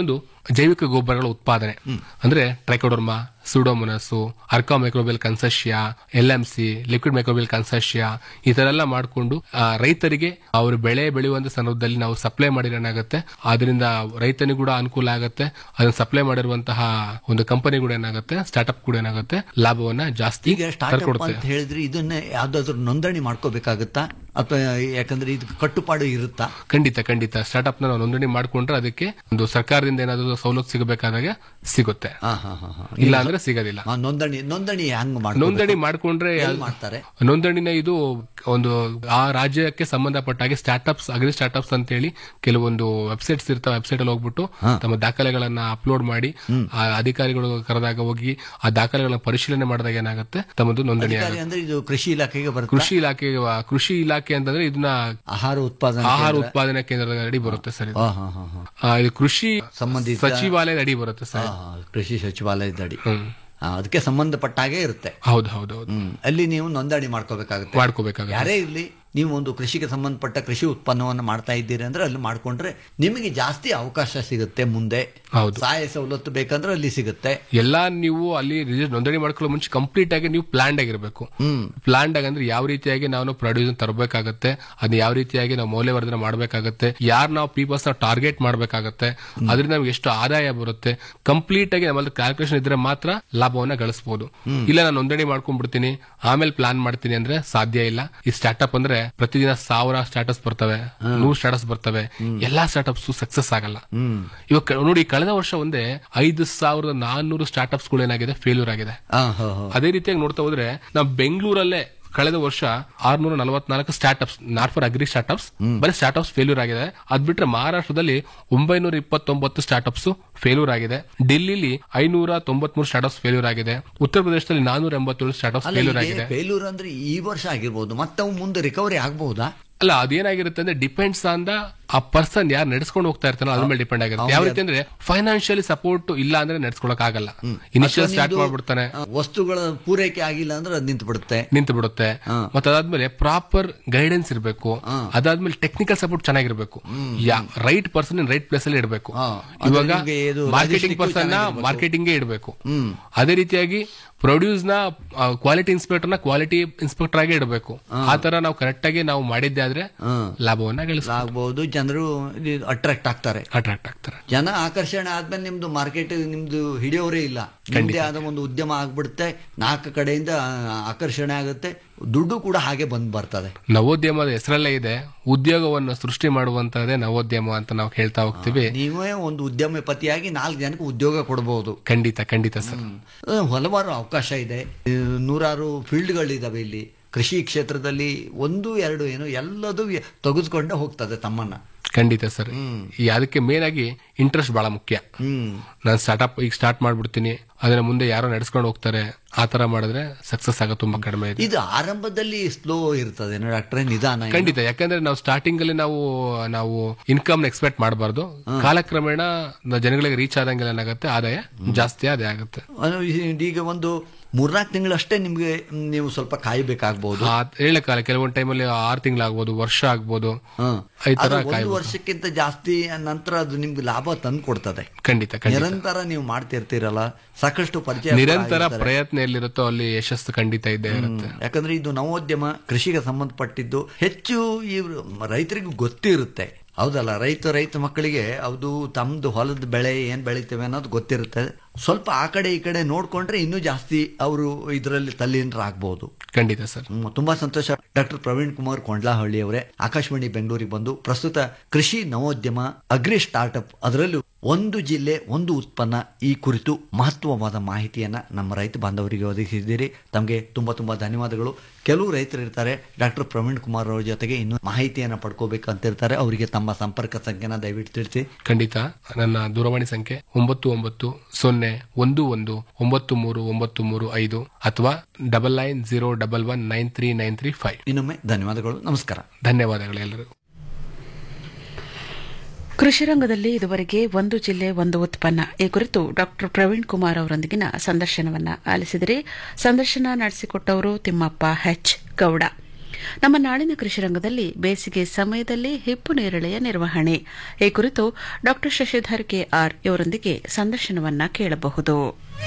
ಜೈವಿಕ ಗೊಬ್ಬರಗಳ ಉತ್ಪಾದನೆ ಅಂದ್ರೆ trichoderma pseudomonas Arka microbial consortia L M C liquid microbial consortia ಈ ತರ ಎಲ್ಲ ಮಾಡಿಕೊಂಡು ರೈತರಿಗೆ ಅವರು ಬೆಳೆ ಬೆಳೆಯುವಂತ ಸಂದರ್ಭದಲ್ಲಿ ನಾವು ಸಪ್ಲೈ ಮಾಡಿದ್ರೆ ಏನಾಗುತ್ತೆ ಅದರಿಂದ ರೈತನಿಗೂ ಕೂಡ ಅನುಕೂಲ ಆಗುತ್ತೆ ಅದನ್ನ ಸಪ್ಲೈ ಮಾಡಿರುವಂತಹ ಒಂದು ಕಂಪನಿ ಕೂಡ ಏನಾಗುತ್ತೆ ಸ್ಟಾರ್ಟ್ಅಪ್ ಕೂಡ ಏನಾಗುತ್ತೆ ಲಾಭವನ್ನ ಜಾಸ್ತಿ ಈಗ ಸ್ಟಾರ್ಟ್ಅಪ್ ತರ್ಕೊಡುತ್ತೆ ಅಂತ ಹೇಳಿದ್ರೆ ಇದನ್ನ ಯಾವ್ದಾದ್ರು ನೋಂದಣಿ ಮಾಡ್ಕೋಬೇಕಾಗುತ್ತಾ ಅಥವಾ ಯಾಕಂದ್ರೆ ಇದು ಕಟ್ಟುಪಾಡು ಇರುತ್ತಾ ಖಂಡಿತ ಖಂಡಿತ ಸ್ಟಾರ್ಟ್ಅಪ್ ನ ನಾವು ನೋಂದಣಿ ಮಾಡ್ಕೊಂಡ್ರೆ ಅದಕ್ಕೆ ಒಂದು ಸರ್ಕಾರದಿಂದ ಏನಾದ್ರು ಸವಲತ್ತು ಸಿಗಬೇಕಾದಾಗ ಸಿಗುತ್ತೆ ಹಾ, ಹಾ, ಹಾ, ಹಾ. ಇಲ್ಲ ಅಂದ್ರೆ ಸಿಗೋದಿಲ್ಲ ಆ, ನೋಂದಣಿ ನೋಂದಣಿ ಹೆಂಗ್ ಮಾಡ್ಕೋಬೇಕು? ನೋಂದಣಿ ಮಾಡ್ಕೊಂಡ್ರೆ ಎಲ್ಲಿ ಯಾವ್ದು- ಮಾಡ್ತಾರೆ ನೋಂದಣಿನ ಇದು ಒಂದು ಆ ರಾಜ್ಯಕ್ಕೆ ಸಂಬಂಧಪಟ್ಟ ಹಾಗೆ ಸ್ಟಾರ್ಟ್ಅಪ್ಸ್ ಅಗ್ರಿ ಸ್ಟಾರ್ಟ್ಅಪ್ಸ್ ಅಂತ ಹೇಳಿ ಕೆಲವೊಂದು ವೆಬ್ಸೈಟ್ಸ್ ಇರ್ತಾವೆ ವೆಬ್ಸೈಟ್ ಅಲ್ಲಿ ಹೋಗ್ಬಿಟ್ಟು ತಮ್ಮ ದಾಖಲೆಗಳನ್ನ ಅಪ್ಲೋಡ್ ಮಾಡಿ ಆ ಅಧಿಕಾರಿಗಳು ಕರೆದಾಗ ಹೋಗಿ ಆ ದಾಖಲೆಗಳನ್ನ ಪರಿಶೀಲನೆ ಮಾಡಿದಾಗ ಏನಾಗುತ್ತೆ ತಮ್ಮದು ನೋಂದಣಿ ಅಧಿಕಾರಿ ಆಗುತ್ತೆ ಅಂದ್ರೆ ಇದು ಕೃಷಿ ಇಲಾಖೆಗೆ ಬರುತ್ತೆ ಕೃಷಿ ಇಲಾಖೆ ಕೃಷಿ ಇಲಾಖೆ ಅಂತಂದ್ರೆ ಇದನ್ನ ಆಹಾರ ಉತ್ಪಾದನಾ ಆಹಾರ ಕೇಂದ್ರ. ಉತ್ಪಾದನಾ ಕೇಂದ್ರದ ಅಡಿ ಬರುತ್ತೆ ಸರ್ ಇದು. ಹಾ, ಹಾ, ಹಾ, ಹಾ. ಆ, ಇದು ಕೃಷಿ ಸಂಬಂಧಿತ ಸಚಿವಾಲಯದ ಅಡಿ ಬರುತ್ತೆ ಸರ್ ಹಾ, ಕೃಷಿ ಸಚಿವಾಲಯದ ಅಡಿ ಹ್ಮ್. ಆ, ಅದಕ್ಕೆ ಸಂಬಂಧಪಟ್ಟ ಹಾಗೆ ಇರುತ್ತೆ ಹೌದು ಹೌದು ಹೌದು ಹ್ಮ್. ಅಲ್ಲಿ ನೀವು ನೋಂದಣಿ ಮಾಡ್ಕೋಬೇಕಾಗುತ್ತೆ ಮಾಡ್ಕೋಬೇಕಾಗುತ್ತೆ. ಯಾರೇ ಇರ್ಲಿ ನೀವು ಒಂದು ಕೃಷಿಗೆ ಸಂಬಂಧಪಟ್ಟ ಕೃಷಿ ಉತ್ಪನ್ನವನ್ನು ಮಾಡ್ತಾ ಇದ್ದೀರಿ ಅಂದ್ರೆ ಅಲ್ಲಿ ಮಾಡ್ಕೊಂಡ್ರೆ ನಿಮಗೆ ಜಾಸ್ತಿ ಅವಕಾಶ ಸಿಗುತ್ತೆ ಮುಂದೆ ಹೌದು. ಸಹಾಯ ಸವಲತ್ತು ಬೇಕಂದ್ರೆ ಅಲ್ಲಿ ಸಿಗುತ್ತೆ ಎಲ್ಲಾ ನೀವು ಅಲ್ಲಿ ರಿಜಿಸ್ಟರ್ ನೋಂದಣಿ ಮಾಡ್ಕೊಳ್ಳೋ ಮುಂಚೆ ಕಂಪ್ಲೀಟ್ ಆಗಿ ನೀವು ಪ್ಲಾನ್ಡ್ ಆಗಿರ್ಬೇಕು ಪ್ಲಾನ್ಡ್ ಆಗಿ ಅಂದ್ರೆ ಯಾವ ರೀತಿಯಾಗಿ ನಾವು ಪ್ರೊಡ್ಯೂಸ್ ತರಬೇಕಾಗತ್ತೆ ಅದನ್ನ ಯಾವ ರೀತಿಯಾಗಿ ನಾವು ಮೌಲ್ಯವರ್ಧನೆ ಮಾಡಬೇಕಾಗತ್ತೆ ಯಾರು ನಾವು ಪೀಪಲ್ಸ್ ನ ಟಾರ್ಗೆಟ್ ಮಾಡಬೇಕಾಗತ್ತೆ ಅದರಿಂದ ನಮ್ಗೆ ಎಷ್ಟು ಆದಾಯ ಬರುತ್ತೆ ಕಂಪ್ಲೀಟ್ ಆಗಿ ನಮ್ಮಲ್ಲಿ ಕ್ಯಾಲ್ಕುಲೇಷನ್ ಇದ್ರೆ ಮಾತ್ರ ಲಾಭವನ್ನ ಗಳಿಸಬಹುದು ಇಲ್ಲ ನಾನು ನೋಂದಣಿ ಮಾಡ್ಕೊಂಡ್ಬಿಡ್ತೀನಿ ಆಮೇಲೆ ಪ್ಲಾನ್ ಮಾಡ್ತೀನಿ ಅಂದ್ರೆ ಸಾಧ್ಯ ಇಲ್ಲ ಈ ಸ್ಟಾರ್ಟ್ಅಪ್ ಅಂದ್ರೆ ಪ್ರತಿದಿನ ಸಾವಿರ ಸ್ಟಾರ್ಟಸ್ ಬರ್ತವೆ ನೂರು ಸ್ಟಾರ್ಟಸ್ ಬರ್ತವೆ ಎಲ್ಲಾ ಸ್ಟಾರ್ಟ್ಅಪ್ಸ್ ಸಕ್ಸಸ್ ಆಗಲ್ಲ ಇವಾಗ ಕ- ನೋಡಿ ಕಳೆದ ವರ್ಷ ಒಂದೇ ಐದು ಸಾವಿರದ ನಾನ್ನೂರು ಸ್ಟಾರ್ಟ್ಅಪ್ಸ್ ಗಳು ಏನಾಗಿದೆ ಫೇಲ್ಯೂರ್ ಆಗಿದೆ ಆ, ಹೋ, ಹೋ. ಅದೇ ರೀತಿಯಾಗಿ ನೋಡ್ತಾ ಹೋದ್ರೆ ನಾವು ಬೆಂಗಳೂರಲ್ಲೇ ಕಳೆದ ವರ್ಷ ಆರ್ನೂರ ನಲವತ್ನಾಲ್ಕು startups not for agri startups ಬರೀ ಸ್ಟಾರ್ಟ್ಅಪ್ಸ್ ಫೇಲ್ಯೂರ್ ಆಗಿದೆ ಅದ್ ಬಿಟ್ರೆ ಮಹಾರಾಷ್ಟ್ರದಲ್ಲಿ ಒಂಬೈನೂರ ಇಪ್ಪತ್ತೊಂಬತ್ತು ಸ್ಟಾರ್ಟ್ಅಪ್ಸ್ ಫೇಲ್ಯೂರ್ ಆಗಿದೆ ಡೆಲ್ಲಿಲಿ ಐನೂರ ತೊಂಬತ್ಮೂರು ಸ್ಟಾರ್ಟ್ಅಪ್ಸ್ ಫೇಲ್ಯೂರ್ ಆಗಿದೆ ಉತ್ತರ ಪ್ರದೇಶದಲ್ಲಿ ನಾನೂರ ಎಂಬತ್ತೇಳು ಸ್ಟಾರ್ಟ್ಅಪ್ಸ್ ಅಲ್ಲ, ಫೇಲ್ಯೂರ್ ಈಗ ಆಗಿದೆ ಫೇಲ್ಯೂರ್ ಅಂದ್ರೆ ಈ ವರ್ಷ ಆಗಿರ್ಬೋದು ಮತ್ತೆ ಅವು ಮುಂದೆ ರಿಕವರಿ ಆಗಬಹುದಾ ಅಲ್ಲ ಅದೇನಾಗಿರುತ್ತೆ ಅಂದ್ರೆ ಡಿಪೆಂಡ್ಸ್ ಆನ್ ದ ಆ ಪರ್ಸನ್ ಯಾರು ನಡೆಸ್ಕೊಂಡು ಹೋಗ್ತಾ ಇರ್ತಾನೋ ಅದ್ರ ಮೇಲೆ ಡಿಪೆಂಡ್ ಆಗಿರುತ್ತೆ ಯಾವ ರೀತಿ ಅಂದ್ರೆ ಫೈನಾನ್ಷಿಯಲಿ ಸಪೋರ್ಟ್ ಇಲ್ಲ ಅಂದ್ರೆ ನಡ್ಸ್ಕೊಳಕ್ ಆಗಲ್ಲ ಇನಿಷಿಯಲ್ ಅಥವಾ ಸ್ಟಾರ್ಟ್ ನಿಮ್ದು, ಮಾಡ್ಬಿಡ್ತಾನೆ ಆ, ವಸ್ತುಗಳ ಪೂರೈಕೆ ಆಗಿಲ್ಲ ಅಂದ್ರೆ ಅದು ನಿಂತು ಬಿಡುತ್ತೆ ನಿಂತು ಬಿಡುತ್ತೆ ಮತ್ತೆ ಅದಾದ್ಮೇಲೆ ಪ್ರಾಪರ್ ಗೈಡೆನ್ಸ್ ಇರಬೇಕು ಅದಾದ್ಮೇಲೆ ಟೆಕ್ನಿಕಲ್ ಸಪೋರ್ಟ್ ಚೆನ್ನಾಗಿರ್ಬೇಕು ರೈಟ್ ಪರ್ಸನ್ ರೈಟ್ ಪ್ಲೇಸ್ ಅಲ್ಲಿ ಇಡಬೇಕು ಅದು ಇವಾಗ ನಿಮ್ಗೆ ಇದು ಮಾರ್ಕೆಟಿಂಗ್ logistic ಪರ್ಸನ್ ನ ಚೆನ್ನಾಗಿರ್ಬೇಕು. ಮಾರ್ಕೆಟಿಂಗ್ ಇಡಬೇಕು ಅದೇ ರೀತಿಯಾಗಿ ಪ್ರೊಡ್ಯೂಸ್ ನ ಕ್ವಾಲಿಟಿ ಇನ್ಸ್ಪೆಕ್ಟರ್ ನ ಕ್ವಾಲಿಟಿ ಇನ್ಸ್ಪೆಕ್ಟರ್ ಆಗಿ ಇಡಬೇಕು ಆ ತರ ನಾವು ಕರೆಕ್ಟ್ ಆಗಿ ನಾವು ಮಾಡಿದ್ದೆ ಆದ್ರೆ ಲಾಭವನ್ನ ಗಳಿಸ ಆಗ್ಬಹುದು ಜನರು ಅಟ್ರಾಕ್ಟ್ ಆಗ್ತಾರೆ ಅಟ್ರಾಕ್ಟ್ ಆಗ್ತಾರೆ ಜನ ಆಕರ್ಷಣೆ ಆದ್ಮೇಲೆ ನಿಮ್ದು ಮಾರ್ಕೆಟ್ ನಿಮ್ದು ಹಿಡಿಯೋರೇ ಇಲ್ಲ ನಿಮ್ದೇ ಆದ ಒಂದು ಉದ್ಯಮ ಆಗ್ಬಿಡುತ್ತೆ ನಾಲ್ಕು ಕಡೆಯಿಂದ ಆ, ಆಕರ್ಷಣೆ ಆಗುತ್ತೆ ದುಡ್ಡು ಕೂಡ ಹಾಗೆ ಬಂದ್ ಬರ್ತದೆ ನವೋದ್ಯಮದ ಹೆಸರಲ್ಲೇ ಇದೆ ಉದ್ಯೋಗವನ್ನು ಸೃಷ್ಟಿ ಮಾಡುವಂತದೇ ನವೋದ್ಯಮ ಅಂತ ನಾವು ಹೇಳ್ತಾ ಹೋಗ್ತೀವಿ ನೀವೇ ಒಂದು ಉದ್ಯಮಪತಿಯಾಗಿ ನಾಲ್ಕು ಜನಕ್ಕೆ ಉದ್ಯೋಗ ಕೊಡಬಹುದು ಖಂಡಿತ ಖಂಡಿತ ಸರ್ ಹಲವಾರು ಅವಕಾಶ ಇದೆ ಆ, ನೂರಾರು ಫೀಲ್ಡ್ಗಳಿದಾವೆ ಇಲ್ಲಿ ಕೃಷಿ ಕ್ಷೇತ್ರದಲ್ಲಿ ಒಂದು ಎರಡು ಏನು ಎಲ್ಲದೂ ತೆಗೆದುಕೊಂಡೇ ಹೋಗ್ತದೆ ತಮ್ಮನ್ನ ಖಂಡಿತ ಸರ್ ಈ ಅದಕ್ಕೆ ಮೇನ್ ಆಗಿ ಇಂಟ್ರೆಸ್ಟ್ ಬಹಳ ಮುಖ್ಯ ಹ್ಮ್ ನಾನು ಸ್ಟಾರ್ಟ್ಅಪ್ ಈಗ ಸ್ಟಾರ್ಟ್ ಮಾಡ್ಬಿಡ್ತೀನಿ ಅದನ್ನ ಮುಂದೆ ಯಾರೋ ನಡೆಸ್ಕೊಂಡು ಹೋಗ್ತಾರೆ ಆ ತರ ಮಾಡಿದ್ರೆ ಸಕ್ಸಸ್ ಆಗೋದು ತುಂಬಾ ಕಡಿಮೆ ಇದೆ ಇದು ಆರಂಭದಲ್ಲಿ ಸ್ಲೋ ಇರ್ತದೆ ಡಾಕ್ಟ್ರೆ ನಿಧಾನ ಏನು? ಖಂಡಿತ ಯಾಕಂದ್ರೆ ನಾವು ಸ್ಟಾರ್ಟಿಂಗ್ ಅಲ್ಲಿ ನಾವು ನಾವು ಇನ್ಕಮ್ ಎಕ್ಸ್ಪೆಕ್ಟ್ ಮಾಡಬಾರ್ದು ಕಾಲಕ್ರಮೇಣ ನ- ಜನಗಳಿಗೆ ರೀಚ್ ಆದಂಗೆಲ್ಲ ಏನಾಗುತ್ತೆ ಆದಾಯ ಜಾಸ್ತಿ ಆದಾಯ ಆಗುತ್ತೆ ಅದು ಈಗ ಒಂದು ಮೂರ್ನಾಲ್ಕು ತಿಂಗಳಷ್ಟೇ ನಿಮ್ಗೆ ನೀವು ಸ್ವಲ್ಪ ಕಾಯ್ಬೇಕಾಗ್ಬಹುದು ಆ, ಹೇಳಕ್ಕಾಗಲ್ಲ ಕೆಲವೊಂದು ಟೈಮಲ್ಲಿ ಆರು ತಿಂಗಳಾಗ್ಬೋದು ವರ್ಷ ಆಗ್ಬೋದು ಈ ತರ ಆದ್ರೆ ಒಂದು ಕಾಯ್ಬೋದು ವರ್ಷಕ್ಕಿಂತ ಜಾಸ್ತಿ ನಂತರ ಅದು ನಿಮ್ಗೆ ಲಾಭ ತಂದು ಕೊಡ್ತದೆ ಖಂಡಿತ ಖಂಡಿತ ನಿರಂತರ ನೀವು ಮಾಡ್ತಿರ್ತೀರಲ್ಲ ಸಾಕಷ್ಟು ಪರಿಚಯ ಕೂಡ ನಿರಂತರ ಆಗಿರ್ತಾರೆ. ಪ್ರಯತ್ನ ಎಲ್ಲಿರುತ್ತೋ ಅಲ್ಲಿ ಯಶಸ್ಸು ಖಂಡಿತ ಇದ್ದೇ ಇರುತ್ತೆ ಯಾಕಂದ್ರೆ ಇದು ನವೋದ್ಯಮ ಕೃಷಿಗೆ ಸಂಬಂಧಪಟ್ಟಿದ್ದು ಹೆಚ್ಚು ಇವ್ರು ರೈತರಿಗೂ ಗೊತ್ತಿರುತ್ತೆ ಹೌದಲ್ಲ ರೈತ ರೈತ ಮಕ್ಕಳಿಗೆ ಅದು ತಮ್ದು ಹೊಲದ ಬೆಳೆ ಏನ್ ಬೆಳಿತೇವೆ ಅನ್ನೋದು ಗೊತ್ತಿರುತ್ತೆ ಸ್ವಲ್ಪ ಆ ಕಡೆ ಈ ಕಡೆ ನೋಡ್ಕೊಂಡ್ರೆ ಇನ್ನೂ ಜಾಸ್ತಿ ಅವರು ಇದರಲ್ಲಿ ತಲ್ಲೀನರಾಗಬಹುದು ಖಂಡಿತ ಸರ್ ಹ್ಮ್, ತುಂಬಾ ಸಂತೋಷ ಡಾಕ್ಟರ್ ಪ್ರವೀಣ್ ಕುಮಾರ್ ಕೊಂಡ್ಲಹಳ್ಳಿ ಅವರೇ ಆಕಾಶವಾಣಿ ಬೆಂಗಳೂರಿಗೆ ಬಂದು ಪ್ರಸ್ತುತ ಕೃಷಿ ನವೋದ್ಯಮ ಅಗ್ರಿ ಸ್ಟಾರ್ಟ್ಅಪ್ ಅದರಲ್ಲೂ ಒಂದು ಜಿಲ್ಲೆ ಒಂದು ಉತ್ಪನ್ನ ಈ ಕುರಿತು ಮಹತ್ವವಾದ ಮಾಹಿತಿಯನ್ನ ನಮ್ಮ ರೈತ ಬಾಂಧವರಿಗೆ ಒದಗಿಸಿದ್ದೀರಿ ತಮಗೆ ತುಂಬಾ ತುಂಬಾ ಧನ್ಯವಾದಗಳು ಕೆಲವು ರೈತರು ಇರ್ತಾರೆ ಡಾಕ್ಟರ್ ಪ್ರವೀಣ್ ಕುಮಾರ್ ಅವರ ಜೊತೆಗೆ ಇನ್ನು ಮಾಹಿತಿಯನ್ನ ಪಡ್ಕೋಬೇಕು ಅಂತ ಇರ್ತಾರೆ ಅವರಿಗೆ ತಮ್ಮ ಸಂಪರ್ಕ ಸಂಖ್ಯೆನ ದಯವಿಟ್ಟು ತಿಳಿಸಿ ಖಂಡಿತ ನನ್ನ ದೂರವಾಣಿ ಸಂಖ್ಯೆ ಒಂಬತ್ತು ಒಂಬತ್ತು ಸೊನ್ನೆ ಒಂದು ಒಂದು ಒಂಬತ್ತು ಮೂರು ಒಂಬತ್ತು ಮೂರು ಐದು ಅಥವಾ double nine zero double one nine three nine three five ಇನ್ನೊಮ್ಮೆ ಧನ್ಯವಾದಗಳು ನಮಸ್ಕಾರ ಧನ್ಯವಾದಗಳು ಎಲ್ಲರಿಗೂ ಕೃಷಿ ರಂಗದಲ್ಲಿ ಇದುವರೆಗೆ ಒಂದು ಜಿಲ್ಲೆ ಒಂದು ಉತ್ಪನ್ನ ಈ ಕುರಿತು ಡಾಕ್ಟರ್ ಪ್ರವೀಣ್ ಕುಮಾರ್ ಅವರೊಂದಿಗಿನ ಸಂದರ್ಶನವನ್ನ ಆಲಿಸಿದರೆ ಸಂದರ್ಶನ ನಡೆಸಿಕೊಟ್ಟವರು ತಿಮ್ಮಪ್ಪ ಹೆಚ್ ಗೌಡ ನಮ್ಮ ನಾಳಿನ ಕೃಷಿ ರಂಗದಲ್ಲಿ ಬೇಸಿಗೆ ಸಮಯದಲ್ಲಿ ಹಿಪ್ಪು ನೇರಳೆಯ ನಿರ್ವಹಣೆ ಈ ಕುರಿತು ಡಾ ಶಶಿಧರ್ ಕೆಆರ್ ಇವರೊಂದಿಗೆ ಸಂದರ್ಶನವನ್ನ ಕೇಳಬಹುದು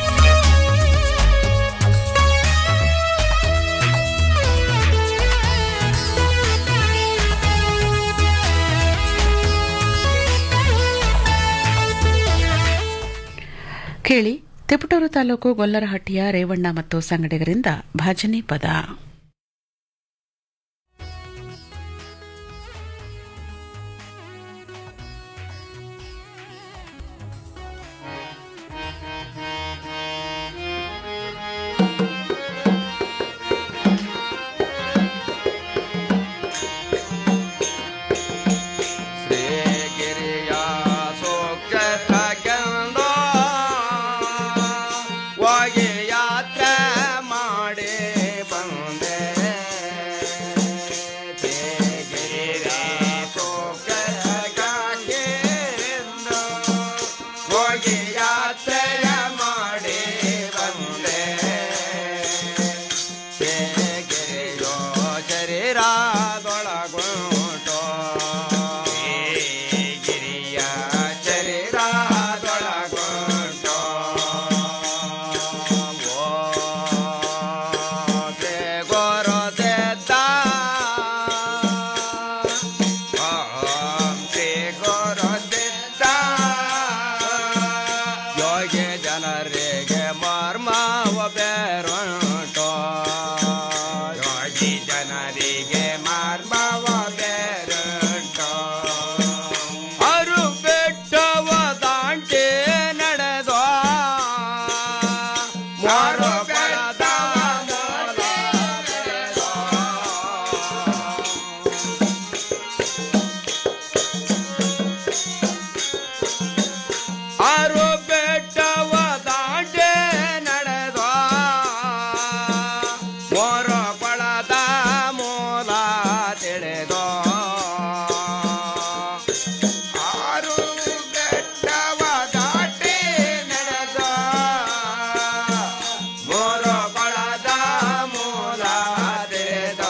ಕೇಳಿ ತಿಪಟೂರು ತಾಲೂಕು ಗೊಲ್ಲರಹಟ್ಟಿಯ ರೇವಣ್ಣ ಮತ್ತು ಸಂಗಡಿಗರಿಂದ ಭಜನೆ ಪದ ಶ್ರೀಗಿರಿಯ ಸೋಕ್ಷತಗೆಂದು ಹೋಗಿ ಯಾತ್ರೆ ಮಾಡಿ ಬಂದೆ ಶ್ರೀಗಿರಿಯ ಸೋಕ್ಷತಗೆಂದು ಹೋಗಿ ಯಾತ್ರೆ ಮಾಡಿ ಬಂದೆ ಶ್ರೀಗಿರಿಯೋ ಶರೀರದೊಳಗುಂಟೋ ಗಿರಿಯ ಶರೀರದೊಳಗುಂಟೋ ಓ ಶ್ರೀ ಗುರುದತ್ತ ಓಂ ಶ್ರೀ ಗುರುದತ್ತ ಯೋಗಿ ಜನರಿಗೆ ಮರ್ಮವ ಬೇರುಂಟೋ ಯೋಗಿ ಜನರಿಗೆ ಮರ್ಮವ ಬೇರುಂಟೋ ಅರು ಬೆಟ್ಟವ ದಾಂಟಿ ನಡೆದೋ ಮಾರು ಬೆಳದವ ಮೂಲ ಬೆಳೆದೋ. ಆರು ಬೆಟ್ಟವ ದಾಟೆ ನಡೆದ ಮೋರ ಕೊಳದ ಮೂಲ ತಿಳಿದ ಆರು ಬೆಟ್ಟವ ದಾಟೆ ನಡೆದ ಮೋರ ಕೊಳದ ಮೂಲ ತಿಳಿದ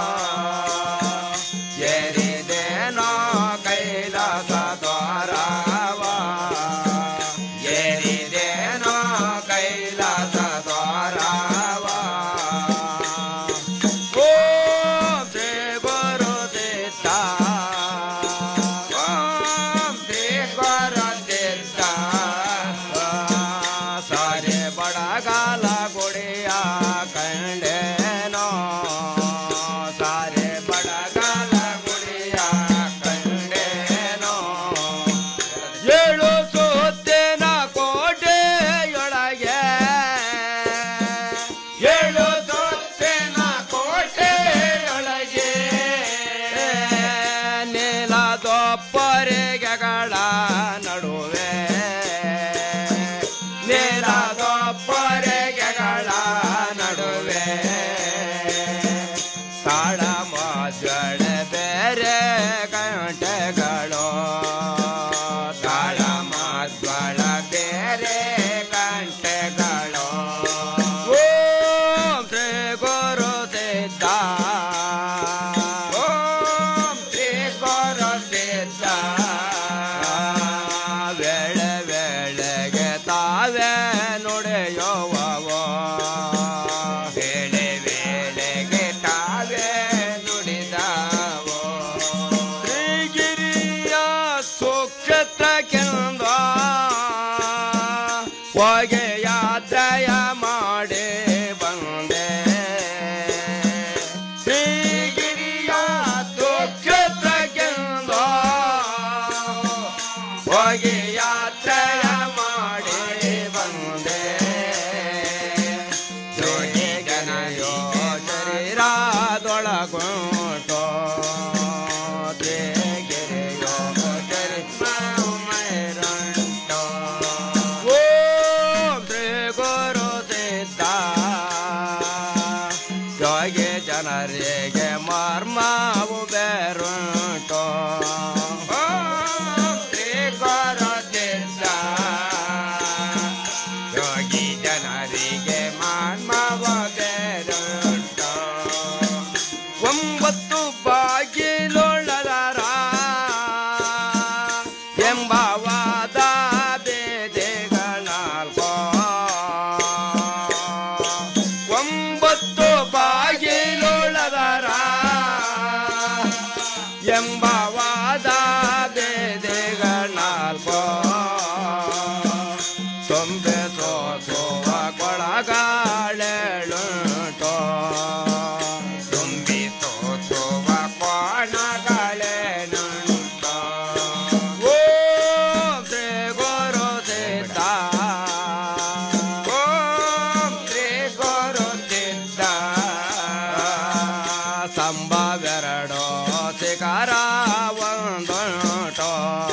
ಏರಿದೇನೋ ಕೈಲಾಸ ದ್ವಾರವ ಏರಿದೇನೋ ಕೈಲಾಸ ದ್ವಾರವ ಓಂ ಶ್ರೀ ಗುರುದಿತ್ತ ಓಂ ಶ್ರೀ ಗುರುದಿತ್ತ ಸಾರೆ ಬಡಗಾಲ ಗುಡಿಯ ಕಂಡೇನೋ ಸಾರೆ ಬಡಗಾಲ ಗುಡಿಯ ಕಂಡೇನೋ ಏಳು ಸುತ್ತಿನ ಕೋಟೆಯೊಳಗೆ ಏಳು ಸುತ್ತಿನ ಕೋಟೆಯೊಳಗೆ ನೀಲದೊಪ್ಪರಿಗೆಗಳ ನಡುವೆ ನೀಲದೊಪ್ಪರಿಗೆಗಳ ನಡುವೆ ತಾಳ ಮಾಜಳ ಬೇರೆ ಗಂಟೆಗಳು ತಾಳ ಮಾಜಳ ಬೇರೆ ಗಂಟೆಗಳು ಓಂ ಶ್ರೀ ಗುರು ಸಿದ್ಧ ಓಂ ಶ್ರೀ ಗುರು ಸಿದ್ಧ ವೇಳೆ ವೇಳೆಗೆ ತಾವೇ ನುಡಿಯುವವೋ ವೇಳೆ ವೇಳೆಗೆ ತಾವೇ ನುಡಿದವೋ ಶ್ರೀಗಿರಿಯ ಸುಕ್ಷತ್ರಕ್ಕೆಂದ ಹೋಗಿ ಯಾತ್ರೆಯ ಮಾಡಿ ಬಂದೆ ಶ್ರೀಗಿರಿಯ ಸುಕ್ಷತ್ರಕ್ಕೆಂದ ಹೋಗಿ ಯಾತ್ರೆಯ ಮಾಡಿ ಬಂದೆ ಯೋಗಿ ಜನಯೋ ಶರೀರದೊಳಗುಂಟೋ ಗಿರಿಯೋ ಶರೀರಮೈರಂಟೋ ಓಂ ಶ್ರೀ ಗುರು ಸಿದ್ಧ ಯೋಗಿ ಜನರಿಗೆ ಮರ್ಮವು ಬೇರುಂಟೋ ಓಂ ಶ್ರೀ ಗುರು ಎಂಬವಾದ ಬೇದೆಗಳಾಲ್ಕೋ ಸೊಂಬೆ ಸೋಸುವ ಕೊಳಗಳೆಳುಂಟೋ ತುಂಬಿ ಸೋಸುವ ಕೊಣಗಳೆನುಂಟೋ ಓಂ ಶ್ರೀ ಗುರು ಸಿದ್ಧ ಓಂ ಶ್ರೀ ಗುರು ಸಿದ್ಧ ಸಂಭವೆರಡೋ ಶಿಖರ ಒಂದುಂಟೋ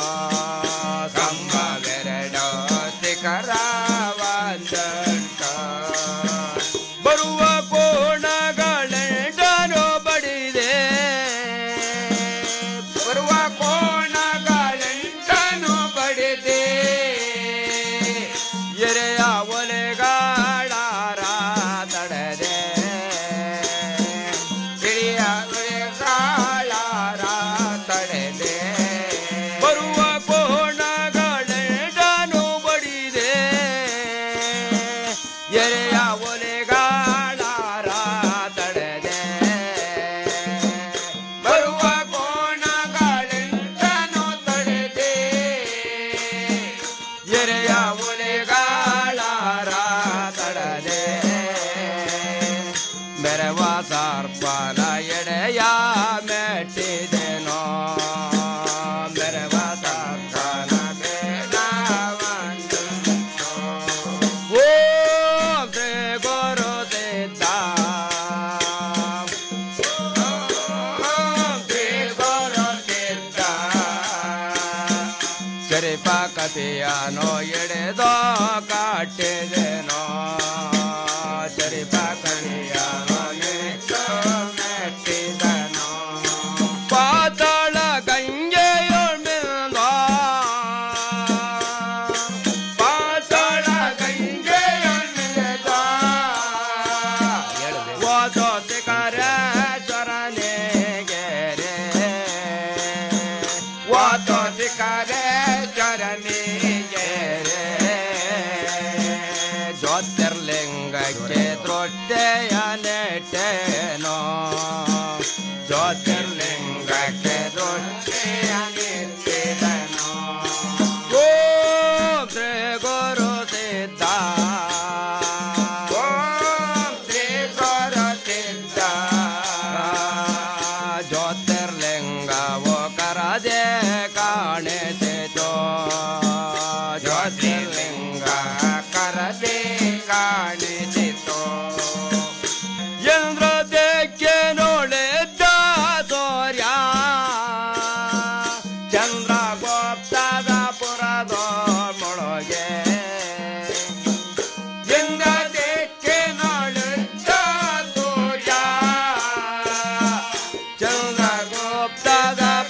ಸಂಭವೆರಡೋ ಶಿಖರ ಒಂದುಂಟೋ ಬರುವ ಕೋಣಗಳೆಂಡನು ಬಡಿದೆ ಬರುವ ಕೋಣಗಳೆಂಡನು ಬಡಿದೆ ಎರೆಯ ಒಲೆಗಾಳಾರ ತಡದೆ ಹಿರಿಯ ಒಲೆಗಾಳಾರ ತಡೆದೆ ಬರುವ ಕೋಣಗಳೆಂಡನು ಬಡಿದೆ ಎರೆಯ ಒಲೆಗಾಳಾರ ತಡೆದೆ ಬರುವ ಕೋಣಗಳೆಂಡನು ತಡೆದೆ ಎರೆಯ ಒಲೆಗಾಳಾರ ತಡದೆ ಬೆರವ ಸರ್ಪನ ಎಡೆಯ ಮೆಟ್ಟಿದೆನೋ ಬೆರವ ಸರ್ಪನ ಬೇಡವಂದು ಓಂ ಶ್ರೀ ಗುರು ಸಿದ್ಧ ಓಂ ಶ್ರೀ ಗುರು ಸಿದ್ಧ ಸರಿಪ ಕಪಿಯನೋ ಎಡೆದೋ ಕಾಟಿದೆನೋ ಸರಿಪ ಕಣಿಯನೋ ಎಡೆದೋ ಮೆಟ್ಟಿದನೋ ಪಾತಾಳ ಗಂಗೆಯೊಳ್ಮೆಂದೋ ಪಾತಾಳ ಗಂಗೆಯೊಳ್ಮೆಂದೋ ಓದೋ ಶಿಖರೇಶ್ವರನಿಗೆರೆ ಓದೋ ಶಿಖರೇಶ್ವರನಿಗೆರೆ ಜ್ಯೋತಿರ್ಲಿಂಗಕ್ಕೆ ದೃಷ್ಟಿಯ ನೆಟ್ಟೇನೋ ಜ್ಯೋತಿರ್ಲಿಂಗಕ್ಕೆ ದೃಷ್ಟಿಯ ನೆಟ್ಟಿದನೋ ಓಂ ಶ್ರೀ ಗುರು ಸಿದ್ಧ ಓಂ ಶ್ರೀ ಗುರು ಸಿದ್ಧ ಜ್ಯೋತಿರ್ಲಿಂಗವು ಕರದೆ ಕಾಣಿಸಿತು ಜ್ಯೋತಿರ್ಲಿಂಗ ಕರದೆ ಕಾಣಿಸಿತು ಚಂದ್ರ ದೇಕ್ಕೆ ನೋಡಿದ್ದ ಸೂರ್ಯ ಚಂದ್ರ ಗೋಪ್ತದ ಪುರದ ಮೊಳಗೆ ಚಂದ್ರ ದೇಕ್ಕೆ ನೋಡಿದ್ದ ಸೂರ್ಯ ಚಂದ್ರ ಗೋಪ್ತದ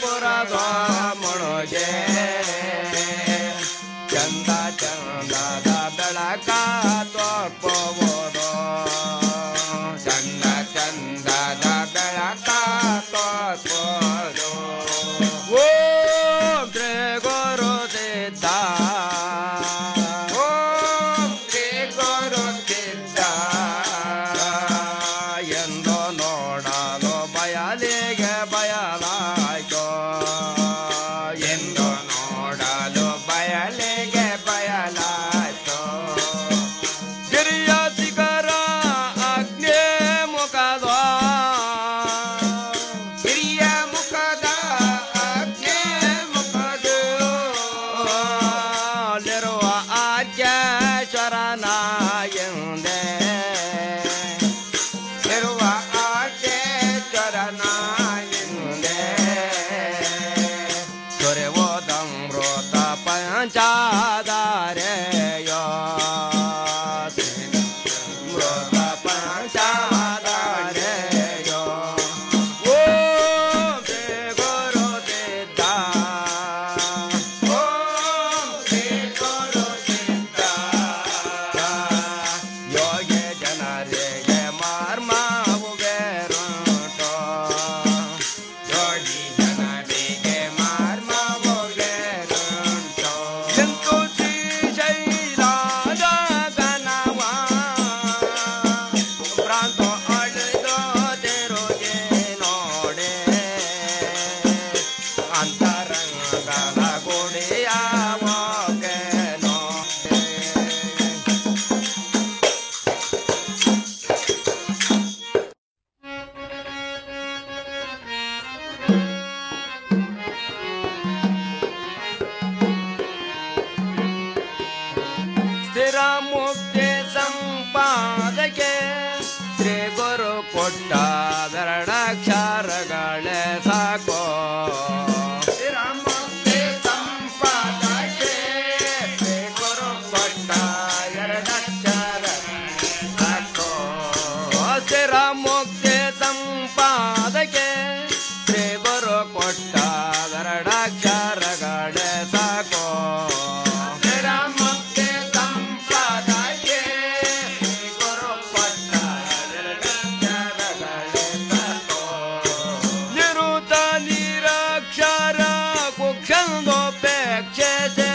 ಸಾಕೋ ಸ್ಥಿರಮುಕ್ತಿ ಸಂಪಾದಕ್ಕೆ ಶ್ರೀ ಗುರು ಕೊಟ್ಟ ಎರಡಕ್ಷರ ಸಾಕೋ ಸ್ಥಿರ ಮುಕ್ತಿ ಸಂಪಾದಕ್ಕೆ ಶ್ರೀ ಗುರು ಕೊಟ್ಟ ಎರಡಕ್ಷರಗಳೇ ಸಾಕೋ ಸ್ಥಿರ ಮುಕ್ತಿ ಸಂಪಾದಕ್ಕೆ ಶ್ರೀ ಗುರು ಕೊಟ್ಟ ಎರಡಕ್ಷರಗಳೇ ಸಾಕೋ ನಿರುತ ನಿರಕ್ಷರ ಕುಕ್ಷಂದೋಪೇಕ್ಷೆ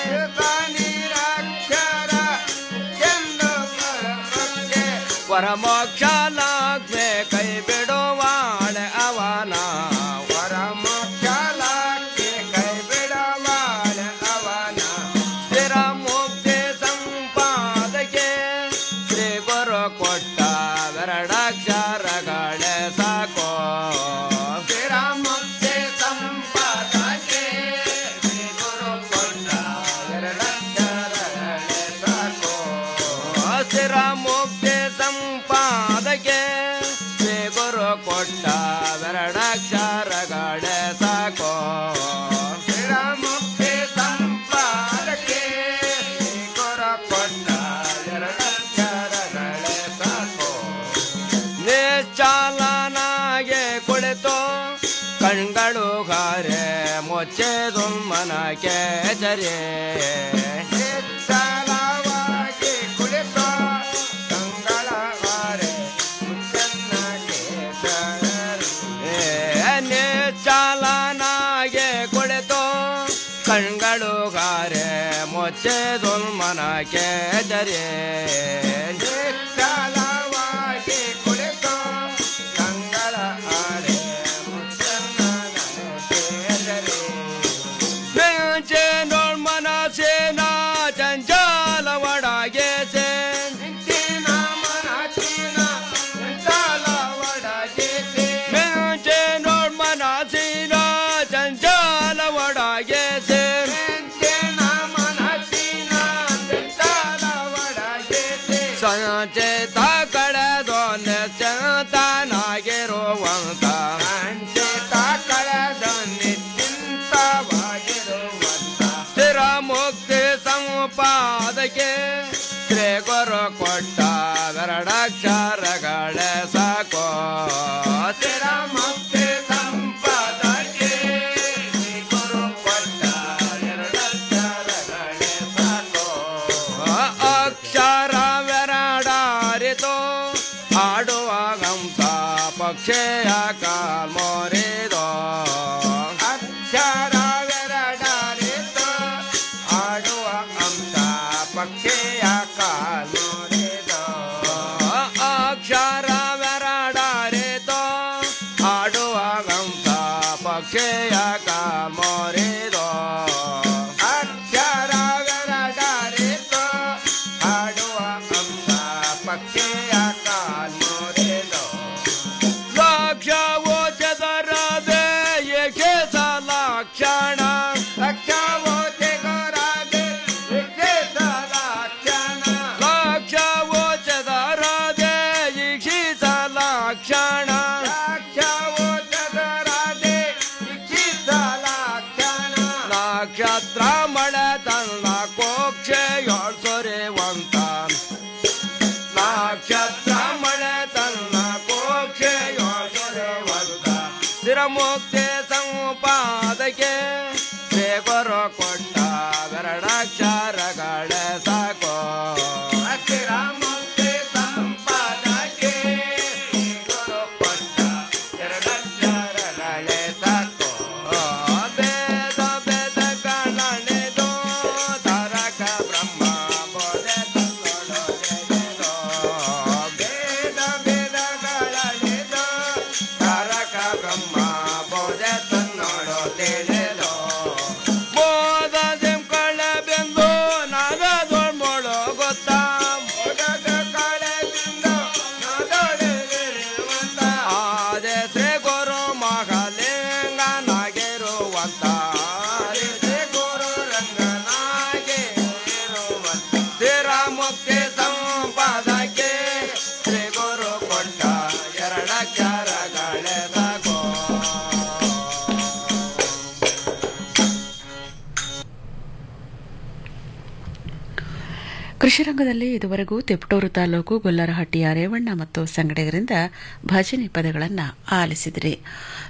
ನಿರಕ್ಷರ ವರಮೋಕ್ಷ ಲಾಗ್ಮೆ ಕೈ ಬಿಡುವಾಳೆ ಅವನ ವರಮೋಕ್ಷ ಲಾಗ್ಮೆ ಕೈ ಬಿಡುವಾಳೆ ಅವನ ಸ್ಥಿರ ಮುಕ್ತಿ ಸಂಪಾದಕ್ಕೆ ಶ್ರೀ ಗುರು ಕೊಟ್ಟ ಎರಡಕ್ಷರಗಳೇ ಸಾಕೋ ಸ್ಥಿರ ಮುಕ್ತಿ ಸಂಪಾದಕ್ಕೆ ಶ್ರೀ ಗುರು ಕೊಟ್ಟ ಎರಡಕ್ಷರಗಳೇ ಸಾಕೋ ಸ್ಥಿರ ಮುಕ್ತಿ ಸಂಪಾದಕ್ಕೆ ಶ್ರೀ ಗುರು ಕೊಟ್ಟ ಎರಡಕ್ಷರಗಳೇ ಸಾಕೋ ಸ್ಥಿರ ಮುಕ್ತಿ ಸಂಪಾದಕ್ಕೆ ಶ್ರೀ ಗುರು ಕೊಟ್ಟ ಎರಡಕ್ಷರಗಳೇ ಸಾಕೋ ನಿಶ್ಚಾಲನಾಗೆ ಕುಳಿತು ಕಣ್ಗಳು ಗಾರೆ ಮೊಚ್ಚೆ ದುಮ್ಮನಕ್ಕೆ ಜರೆ ನಿಶ್ಚಲವಾಗಿ ಕುಳಿತು ಕಂಗಳ ಗಾರೆ ನಿಶ್ಚಲನಾಗೆ ಕುಳಿತು ಕಣ್ಗಳು ಗಾರೆ ಮೊಚ್ಚೆ ದುಲ್ಮನಕ್ಕೆ ಜರೆ ನಿಶ್ಚಲವಾಗಿ ಕುಳಿತು ಕಂಗಳ ಆರೆ ಬೆಂಚೆ ನೋಡ್ಮನ ಸೇನಾ ಚಂಚಲ ಒಡಗೆ ಸೇ ಬೆಂಚೆ ನೋಡ್ಮನ ಸೇನಾ ಚಂಚಲ ಒಡಗೆ ಸೇ ಸಂಚೇತ ಕಳೆದೋ ನಿಶ್ಚಿಂತನಾಗಿರುವಂತ ಸಂಚೇತ ಕಳೆದೋ ನಿಶ್ಚಿಂತವಾಗಿರುವಂತ ಸ್ಥಿರ ಮುಕ್ತಿ ಸಂಪಾದಕ್ಕೆ ಶ್ರೀ ಗುರು ಕೊಟ್ಟ ಎರಡಕ್ಷರಗಳೇ ಸಾಕೋ ಸ್ಥಿರ ಮುಕ್ತಿ ಸಂಪಾದಕ್ಕೆ ಶ್ರೀ ಗುರು ಕೊಟ್ಟ ಎರಡಕ್ಷರಗಳೇ ಸಾಕೋ ಅಕ್ಷರವೆರಡಾರಿತು ಆಡುವಾಗಂತ ಪಕ್ಷಿಯ ಕಾಲ್ಮೋರಿದೋ ಅಕ್ಷರವೆರಡಾರಿತು ಆಡುವ ಅಂಶ ಪಕ್ಷಿಯ ಕಾಲ್ಮೋರಿದೋ ಅಕ್ಷರವೆರಡಾರಿತು ಆಡುವಾಗಂತ ಪಕ್ಷಿಯ ಕಾಲ್ಮೋರಿದೋ ಅಕ್ಷರವೆರಡಾರಿತು ಆಡುವ ಅಂಶ ಪಕ್ಷಿಯ ಕಾಲ್ಮೋರಿದೋ ಲಕ್ಷವೋ ಚದರದೆ ಏಕೆ ಲಕ್ಷಣ ಲಕ್ಷವೋ ಚದರದೆ ಏಕೆ ಲಕ್ಷಣ ಲಕ್ಷವೋ ಚದರದೆ ಈಕ್ಷಿತ ಲಕ್ಷಣ ಲಕ್ಷವೋ ಚದರದೆ ಈಕ್ಷಿತ ಲಕ್ಷಣ ನಕ್ಷತ್ರ ಮಳೆ ತನ್ನ ಕೋಕ್ಷೆಯೋಳ್ಸೊರೆವಂತ ನಕ್ಷತ್ರ ಮಳೆ ತನ್ನ ಕೋಕ್ಷೆಯೋಳ್ಸೊರೆವಂತ ಸ್ಥಿರಮುಕ್ತಿ ಸಂಪಾದಕ್ಕೆ ಶ್ರೀ ಗುರು ಕೊಟ್ಟ ಎರಡಕ್ಷರಗಳೇ ಸಾಕೋ ಸ್ಥಿರ ಮುಕ್ತಿ ಸಂಪಾದಕ್ಕೆ ಶ್ರೀ ಗುರು ಕೊಟ್ಟ ಎರಡಕ್ಷರಗಳೇ ಸಾಕೋ ವೇದ ವೇದಗಳನೆದು ತಾರಕ ಬ್ರಹ್ಮ ಬೋಧೆ ತನ್ನೊಳಗೆಳೆದೋ. ವೇದ ವೇದಗಳನೆದು ತಾರಕ ಬ್ರಹ್ಮ ಬೋಧೆ ತನ್ನೊಳು ತಿಳಿದೋ. ಮೋದದೆ ಕಳೆಬೆಂದು ನಾಗದೊಳ್ಮೊಳು ಗೊತ್ತಾ ಮೋದದ ಕಳೆಬೆಂದು ನಾಗದೊಳಗಿರುವಂತ ಆದೆ ಶ್ರೀ ಗುರು ಮಹಾಲಿಂಗನಾಗಿರುವಂತ ಆದೆ ಶ್ರೀ ಗುರು ರಂಗನಾಗಿರುವಂತ ಸ್ಥಿರ ಮುಕ್ತಿ ಸಂಪಾದಕ್ಕೆ ಶ್ರೀ ಗುರು ಕೊಟ್ಟ ಎರಡಕ್ಷರಗಳೇ ಸಾಕೋ ಕೃಷಿ ರಂಗದಲ್ಲಿ ಇದುವರೆಗೂ ತಿಪಟೂರು ತಾಲೂಕು ಗೊಲ್ಲರಹಟ್ಟಿಯ ರೇವಣ್ಣ ಮತ್ತು ಸಂಗಡಿಗರಿಂದ ಭಜನೆ ಪದಗಳನ್ನು ಆಲಿಸಿದಿರಿ